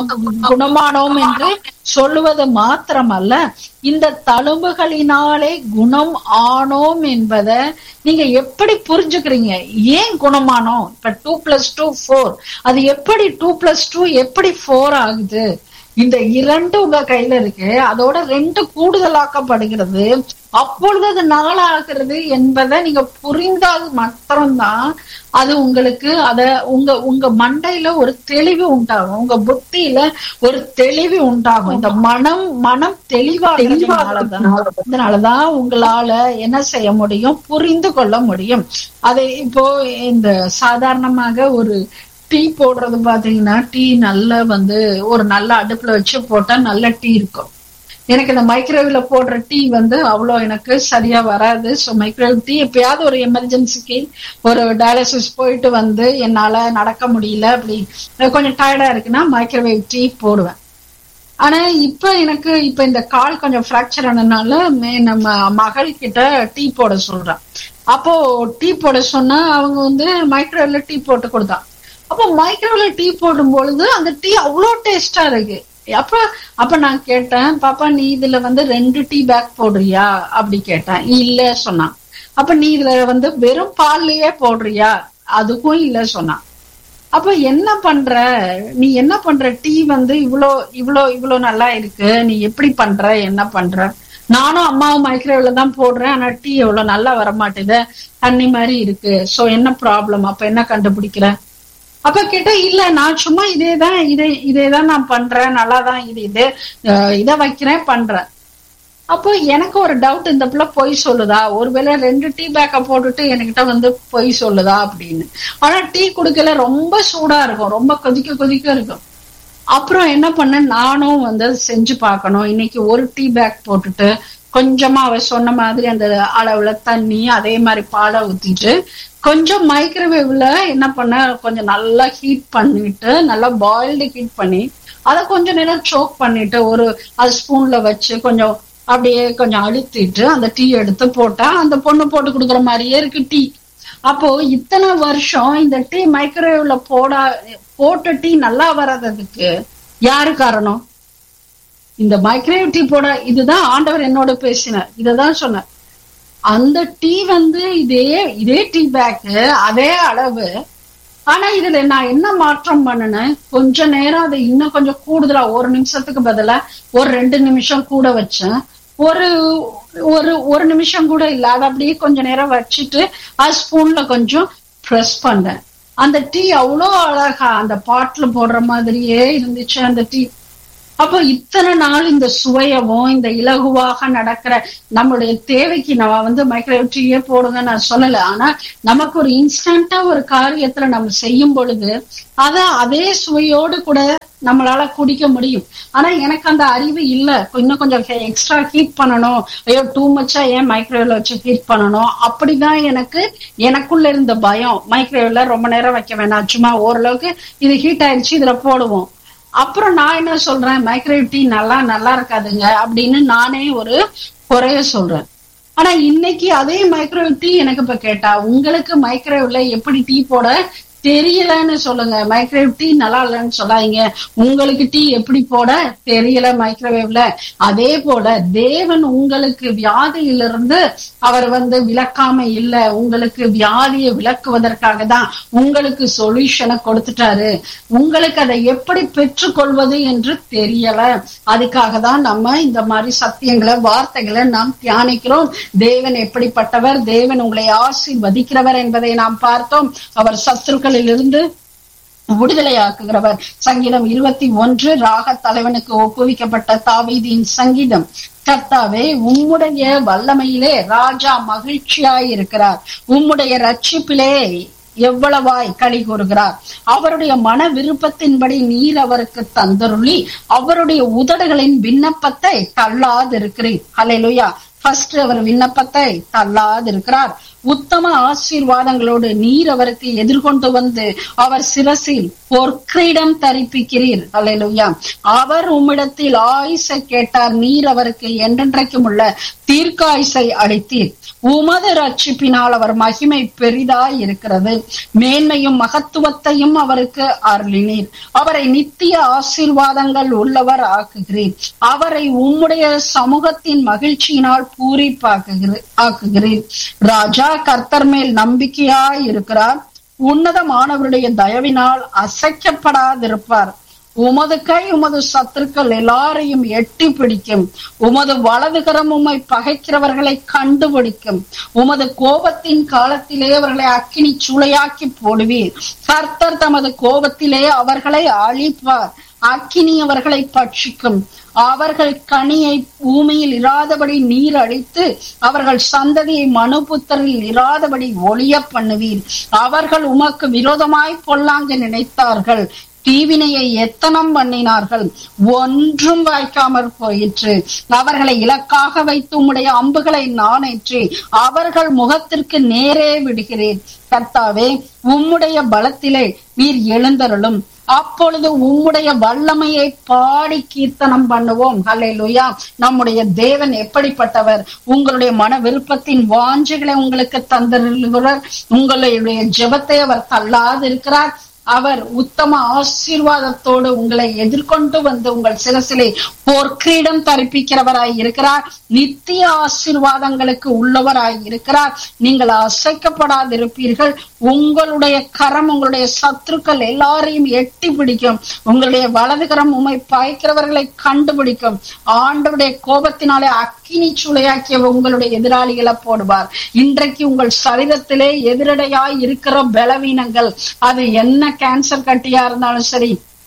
குணமானோம் என்று சொல்லுவது மாத்திரமல்ல இந்த தழும்புகளினாலே குணம் ஆனோம் என்பதை நீங்க எப்படி புரிஞ்சுக்கிறீங்க ஏன் குணமானோம் இப்ப டூ பிளஸ் டூ ஃபோர் அது எப்படி டூ பிளஸ் டூ எப்படி ஃபோர் ஆகுது இந்த இரண்டு உங்க கையில இருக்கு அதோட ரெண்டு கூடுதலாக்கப்படுகிறது அப்பொழுது அது நாளாகிறது என்பதை நீங்க புரிந்தால் மாத்திரம்தான் அது உங்களுக்கு அத உங்க உங்க மண்டையில ஒரு தெளிவு உண்டாகும் உங்க புத்தியில ஒரு தெளிவு உண்டாகும் இந்த மனம் மனம் தெளிவாகிறதுனாலதான் இதனாலதான் உங்களால என்ன செய்ய முடியும் புரிந்து கொள்ள முடியும் அதை இப்போ இந்த சாதாரணமாக ஒரு டீ போடுறது பாத்தீங்கன்னா டீ நல்லா வந்து ஒரு நல்ல அடுப்புல வச்சு போட்டா நல்ல டீ இருக்கும் எனக்கு இந்த மைக்ரோவேவ்ல போடுற டீ வந்து அவ்வளோ எனக்கு சரியா வராது ஸோ மைக்ரோவேவ் டீ எப்பயாவது ஒரு எமர்ஜென்சிக்கு ஒரு டயாலிசிஸ் போயிட்டு வந்து என்னால நடக்க முடியல அப்படி கொஞ்சம் டயர்டா இருக்குன்னா மைக்ரோவேவ் டீ போடுவேன் ஆனா இப்ப எனக்கு இப்ப இந்த கால் கொஞ்சம் ஃப்ராக்சர் ஆனதுனால நம்ம மகள் கிட்ட டீ போட சொல்றான் அப்போ டீ போட சொன்னா அவங்க வந்து மைக்ரோவேவ்ல டீ போட்டு கொடுத்தான் அப்போ மைக்ரோவேவ்ல டீ போடும் பொழுது அந்த டீ அவ்வளோ டேஸ்டா இருக்கு அப்ப அப்ப நான் கேட்டேன் பாப்பா நீ இதுல வந்து ரெண்டு டீ பேக் போடுறியா அப்படி கேட்டேன் இல்ல சொன்னான் அப்ப நீ இதுல வந்து வெறும் பால்லயே போடுறியா அதுக்கும் இல்ல சொன்னான் அப்ப என்ன பண்ற நீ என்ன பண்ற டீ வந்து இவ்வளோ இவ்வளோ இவ்வளோ நல்லா இருக்கு நீ எப்படி பண்ற என்ன பண்ற நானும் அம்மாவும் மைக்ரோவேவ்ல தான் போடுறேன் ஆனா டீ எவ்வளவு நல்லா வர மாட்டேது தண்ணி மாதிரி இருக்கு சோ என்ன ப்ராப்ளம் அப்ப என்ன கண்டுபிடிக்கிற அப்ப கேட்டா இல்ல நான் சும்மா இதேதான் இதே இதேதான் நான் பண்றேன் நல்லாதான் இது இது இதை வைக்கிறேன் பண்றேன் அப்போ எனக்கு ஒரு டவுட் இந்த பிள்ளை பொய் சொல்லுதா ஒருவேளை ரெண்டு டீ பேக்க போட்டுட்டு என்கிட்ட வந்து பொய் சொல்லுதா அப்படின்னு ஆனா டீ குடுக்கல ரொம்ப சூடா இருக்கும் ரொம்ப கொதிக்க கொதிக்க இருக்கும் அப்புறம் என்ன பண்ண நானும் வந்து செஞ்சு பார்க்கணும் இன்னைக்கு ஒரு டீ பேக் போட்டுட்டு கொஞ்சமா அவ சொன்ன மாதிரி அந்த அளவுல தண்ணி அதே மாதிரி பாலை ஊத்திட்டு கொஞ்சம் மைக்ரோவேவ்ல என்ன பண்ண கொஞ்சம் நல்லா ஹீட் பண்ணிட்டு நல்லா பாயில்டு ஹீட் பண்ணி அதை கொஞ்ச நேரம் சோக் பண்ணிட்டு ஒரு அது ஸ்பூன்ல வச்சு கொஞ்சம் அப்படியே கொஞ்சம் அழுத்திட்டு அந்த டீ எடுத்து போட்டா அந்த பொண்ணு போட்டு கொடுக்குற மாதிரியே இருக்கு டீ அப்போ இத்தனை வருஷம் இந்த டீ மைக்ரோவேவ்ல போடா போட்ட டீ நல்லா வராததுக்கு யாரு காரணம் இந்த மைக்ரோவேவ் டீ போட இதுதான் ஆண்டவர் என்னோட பேசினார் இததான் சொன்னார் அந்த டீ வந்து இதே இதே டீ பேக் அதே அளவு ஆனா இதுல நான் என்ன மாற்றம் பண்ணினேன் கொஞ்ச நேரம் அதை இன்னும் கொஞ்சம் கூடுதலா ஒரு நிமிஷத்துக்கு பதிலா ஒரு ரெண்டு நிமிஷம் கூட வச்சேன் ஒரு ஒரு ஒரு நிமிஷம் கூட இல்ல அதை அப்படியே கொஞ்ச நேரம் வச்சுட்டு அது ஸ்பூன்ல கொஞ்சம் ப்ரெஸ் பண்ணேன் அந்த டீ அவ்வளோ அழகா அந்த பாட்டுல போடுற மாதிரியே இருந்துச்சு அந்த டீ அப்போ இத்தனை நாள் இந்த சுவையவும் இந்த இலகுவாக நடக்கிற நம்மளுடைய தேவைக்கு நம்ம வந்து மைக்ரோவேவ் டீயே போடுங்க நான் சொல்லல ஆனா நமக்கு ஒரு இன்ஸ்டன்டா ஒரு காரியத்துல நம்ம செய்யும் பொழுது அத அதே சுவையோடு கூட நம்மளால குடிக்க முடியும் ஆனா எனக்கு அந்த அறிவு இல்ல இன்னும் கொஞ்சம் எக்ஸ்ட்ரா ஹீட் பண்ணணும் ஐயோ டூ மச்சா ஏன் மைக்ரோவேவ்ல வச்சு ஹீட் பண்ணணும் அப்படிதான் எனக்கு எனக்குள்ள இருந்த பயம் மைக்ரோவேவ்ல ரொம்ப நேரம் வைக்க வேணாம் சும்மா ஓரளவுக்கு இது ஹீட் ஆயிடுச்சு இதுல போடுவோம் அப்புறம் நான் என்ன சொல்றேன் மைக்ரோவேவ் டீ நல்லா நல்லா இருக்காதுங்க அப்படின்னு நானே ஒரு குறைய சொல்றேன் ஆனா இன்னைக்கு அதே மைக்ரோவேவ் டீ எனக்கு இப்ப கேட்டா உங்களுக்கு மைக்ரோவேவ்ல எப்படி டீ போட தெரியலன்னு சொல்லுங்க மைக்ரோவேவ் டீ நல்லா இல்லைன்னு சொல்லாதீங்க உங்களுக்கு டீ எப்படி போட தெரியல மைக்ரோவேவ்ல அதே போல தேவன் உங்களுக்கு வியாதியிலிருந்து அவர் வந்து விளக்காம இல்ல உங்களுக்கு வியாதியை விளக்குவதற்காக தான் உங்களுக்கு சொல்யூஷனை கொடுத்துட்டாரு உங்களுக்கு அதை எப்படி பெற்றுக்கொள்வது என்று தெரியல அதுக்காக தான் நம்ம இந்த மாதிரி சத்தியங்களை வார்த்தைகளை நாம் தியானிக்கிறோம் தேவன் எப்படிப்பட்டவர் தேவன் உங்களை ஆசீர்வதிக்கிறவர் என்பதை நாம் பார்த்தோம் அவர் சத்துருக்களில் இருந்து விடுதலையாக்குகிறவர் சங்கீதம் இருபத்தி ஒன்று ராக தலைவனுக்கு ஒப்புவிக்கப்பட்ட தாவீதின் சங்கீதம் கர்த்தாவே உம்முடைய வல்லமையிலே ராஜா மகிழ்ச்சியாய் இருக்கிறார் உம்முடைய ரட்சிப்பிலே எவ்வளவாய் களி கூறுகிறார் அவருடைய மன விருப்பத்தின்படி நீர் அவருக்கு தந்தருளி அவருடைய உதடுகளின் விண்ணப்பத்தை தள்ளாதிருக்கிறீர் ஹalleluya ஃபர்ஸ்ட் அவர் விண்ணப்பத்தை தள்ளாதிருக்கிறார் உத்தம ஆசீர்வாதங்களோடு நீர் அவருக்கு எதிர்கொண்டு வந்து அவர் சிரசில் பொற்கிரீடம் தரிப்பிக்கிறீர் அல்லேலூயா அவர் உம்மிடத்தில் ஆயுசை கேட்டார் நீர் அவருக்கு என்றென்றைக்கும் உள்ள தீர்க்காயுசை அளித்தீர் உமது ரட்சிப்பினால் அவர் மகிமை பெரிதாய் இருக்கிறது மேன்மையும் மகத்துவத்தையும் அவருக்கு அருளினீர் அவரை நித்திய ஆசீர்வாதங்கள் உள்ளவர் ஆக்குகிறீர் அவரை உம்முடைய சமூகத்தின் மகிழ்ச்சியினால் பூரிப்பாக்குகிறீர் ஆக்குகிறீர் ராஜா கர்த்தர் மேல் நம்பிக்கையாய் இருக்கிறார் உன்னதமானவருடைய தயவினால் அசைக்கப்படாதிருப்பார் உமது கை உமது சத்துருக்கள் எல்லாரையும் எட்டி பிடிக்கும் உமது வலதுகரம் உம்மை பகைக்கிறவர்களை கண்டுபிடிக்கும் உமது கோபத்தின் காலத்திலே அவர்களை அக்கினி சூளையாக்கி போடுவீர் கர்த்தர் தமது கோபத்திலே அவர்களை அழிப்பார் அக்கினி அவர்களை பட்சிக்கும் அவர்கள் கனியை பூமியில் இராதபடி நீர் அழித்து அவர்கள் சந்ததியை மனுபுத்தரில் இராதபடி ஒளிய பண்ணுவீர் அவர்கள் உமக்கு விரோதமாய் பொல்லாங்க நினைத்தார்கள் தீவினையை எத்தனம் பண்ணினார்கள் ஒன்றும் வாய்க்காமற் போயிற்று அவர்களை இலக்காக வைத்து உம்முடைய அம்புகளை நானேற்றி அவர்கள் முகத்திற்கு நேரே விடுகிறேன் கர்த்தாவே உம்முடைய பலத்திலே நீர் எழுந்தருளும் அப்பொழுது உம்முடைய வல்லமையை பாடி கீர்த்தனம் பண்ணுவோம் ஹalleluya நம்முடைய தேவன் எப்படிப்பட்டவர் உங்களுடைய மன விருப்பத்தின் வாஞ்சைகளை உங்களுக்கு தந்திருக்கிறார் உங்களுடைய ஜெபத்தை அவர் தள்ளாது இருக்கிறார் அவர் உத்தம ஆசீர்வாதத்தோடு உங்களை எதிர்கொண்டு வந்து உங்கள் சிரசிலே போர்க்கிரீடம் தரிப்பிக்கிறவராய் இருக்கிறார் நித்திய ஆசீர்வாதங்களுக்கு உள்ளவராய் இருக்கிறார் நீங்கள் அசைக்கப்படாதிருப்பீர்கள் உங்களுடைய கரம் உங்களுடைய சத்துருக்கள் எல்லாரையும் எட்டி பிடிக்கும் உங்களுடைய வலது கரம் உண்மை பாய்க்கிறவர்களை கண்டுபிடிக்கும் ஆண்டவருடைய கோபத்தினாலே அக்கினி சூளையாக்கிய உங்களுடைய எதிராளிகளை போடுவார் இன்றைக்கு உங்கள் சரீரத்திலே எதிரடையாய் இருக்கிற பலவீனங்கள் அது என்ன கேன்சர் கட்டியா இருந்தாலும் சரி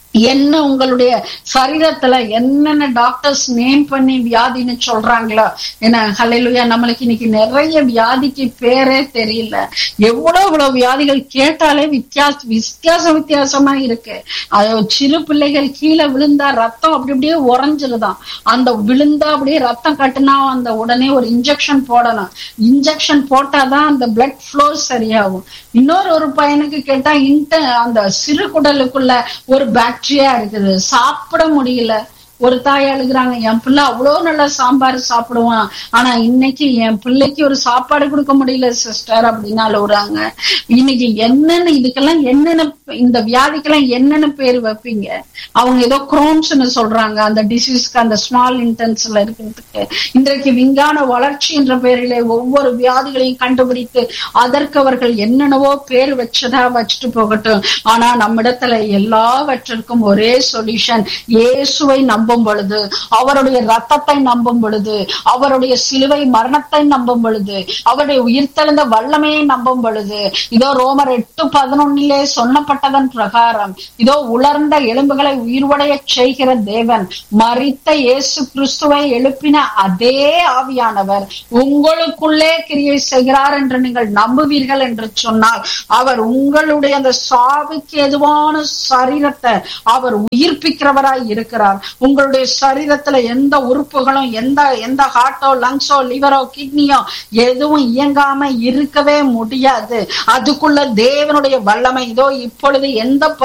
என்ன உங்களுடைய சரீரத்துல என்னென்ன டாக்டர்ஸ் நேம் பண்ணி வியாதின்னு சொல்றாங்களோ ஏன்னா ஹalleluya நம்மளுக்கு இன்னைக்கு நிறைய வியாதிக்கு பேரே தெரியல எவ்வளவு இவ்வளவு வியாதிகள் கேட்டாலே வித்தியாச வித்தியாச வித்தியாசமா இருக்கு அது சிறு பிள்ளைகள் கீழே விழுந்தா ரத்தம் அப்படி அப்படியே உறைஞ்சிருதான் அந்த விழுந்தா அப்படியே ரத்தம் கட்டுனா அந்த உடனே ஒரு இன்ஜெக்ஷன் போடணும் இன்ஜெக்ஷன் போட்டாதான் அந்த பிளட் ஃப்ளோ சரியாகும் இன்னொரு ஒரு பையனுக்கு கேட்டா இன்ட அந்த சிறு குடலுக்குள்ள ஒரு பாக்டீரியா இருக்குது சாப்பிட முடியல ஒரு தாய் அழுகுறாங்க என் பிள்ளை அவ்வளவு நல்லா சாம்பார் சாப்பிடுவான் ஆனா இன்னைக்கு என் பிள்ளைக்கு ஒரு சாப்பாடு கொடுக்க முடியல சிஸ்டர் அப்படின்னு அழுகுறாங்க இன்னைக்கு என்னன்னு இதுக்கெல்லாம் என்னென்ன இந்த வியாதிக்கெல்லாம் என்னென்ன பேர் வைப்பீங்க அவங்க ஏதோ குரோன்ஸ்னு சொல்றாங்க அந்த டிசீஸ்க்கு அந்த ஸ்மால் இன்டென்ஸ்ல இருக்கிறதுக்கு இன்றைக்கு விஞ்ஞான வளர்ச்சி என்ற பெயரிலே ஒவ்வொரு வியாதிகளையும் கண்டுபிடித்து அதற்கு அவர்கள் என்னென்னவோ பேர் வச்சதா வச்சுட்டு போகட்டும் ஆனா நம்மிடத்துல எல்லாவற்றிற்கும் ஒரே சொல்யூஷன் இயேசுவை நம்பும் பொழுது அவருடைய ரத்தத்தை நம்பும் பொழுது அவருடைய சிலுவை மரணத்தை நம்பும் பொழுது அவருடைய உயிர்த்தெழுந்த வல்லமையை நம்பும் பொழுது இதோ ரோமர் எட்டு பதினொன்னிலே சொன்னப்பட்டதன் பிரகாரம் இதோ உலர்ந்த எலும்புகளை உயிர்வடைய செய்கிற தேவன் மரித்த இயேசு கிறிஸ்துவை எழுப்பின அதே ஆவியானவர் உங்களுக்குள்ளே கிரியை செய்கிறார் என்று நீங்கள் நம்புவீர்கள் என்று சொன்னால் அவர் உங்களுடைய அந்த சாவுக்கு எதுவான சரீரத்தை அவர் உயிர்ப்பிக்கிறவராய் இருக்கிறார் உங்களுடைய சரீரத்துல எந்த உறுப்புகளும் எந்த எந்த ஹார்ட்டோ லங்ஸோ லிவரோ கிட்னியோ எதுவும் இயங்காம இருக்கவே முடியாது அதுக்குள்ள தேவனுடைய வல்லமை இதோ இப்பொழுது எந்த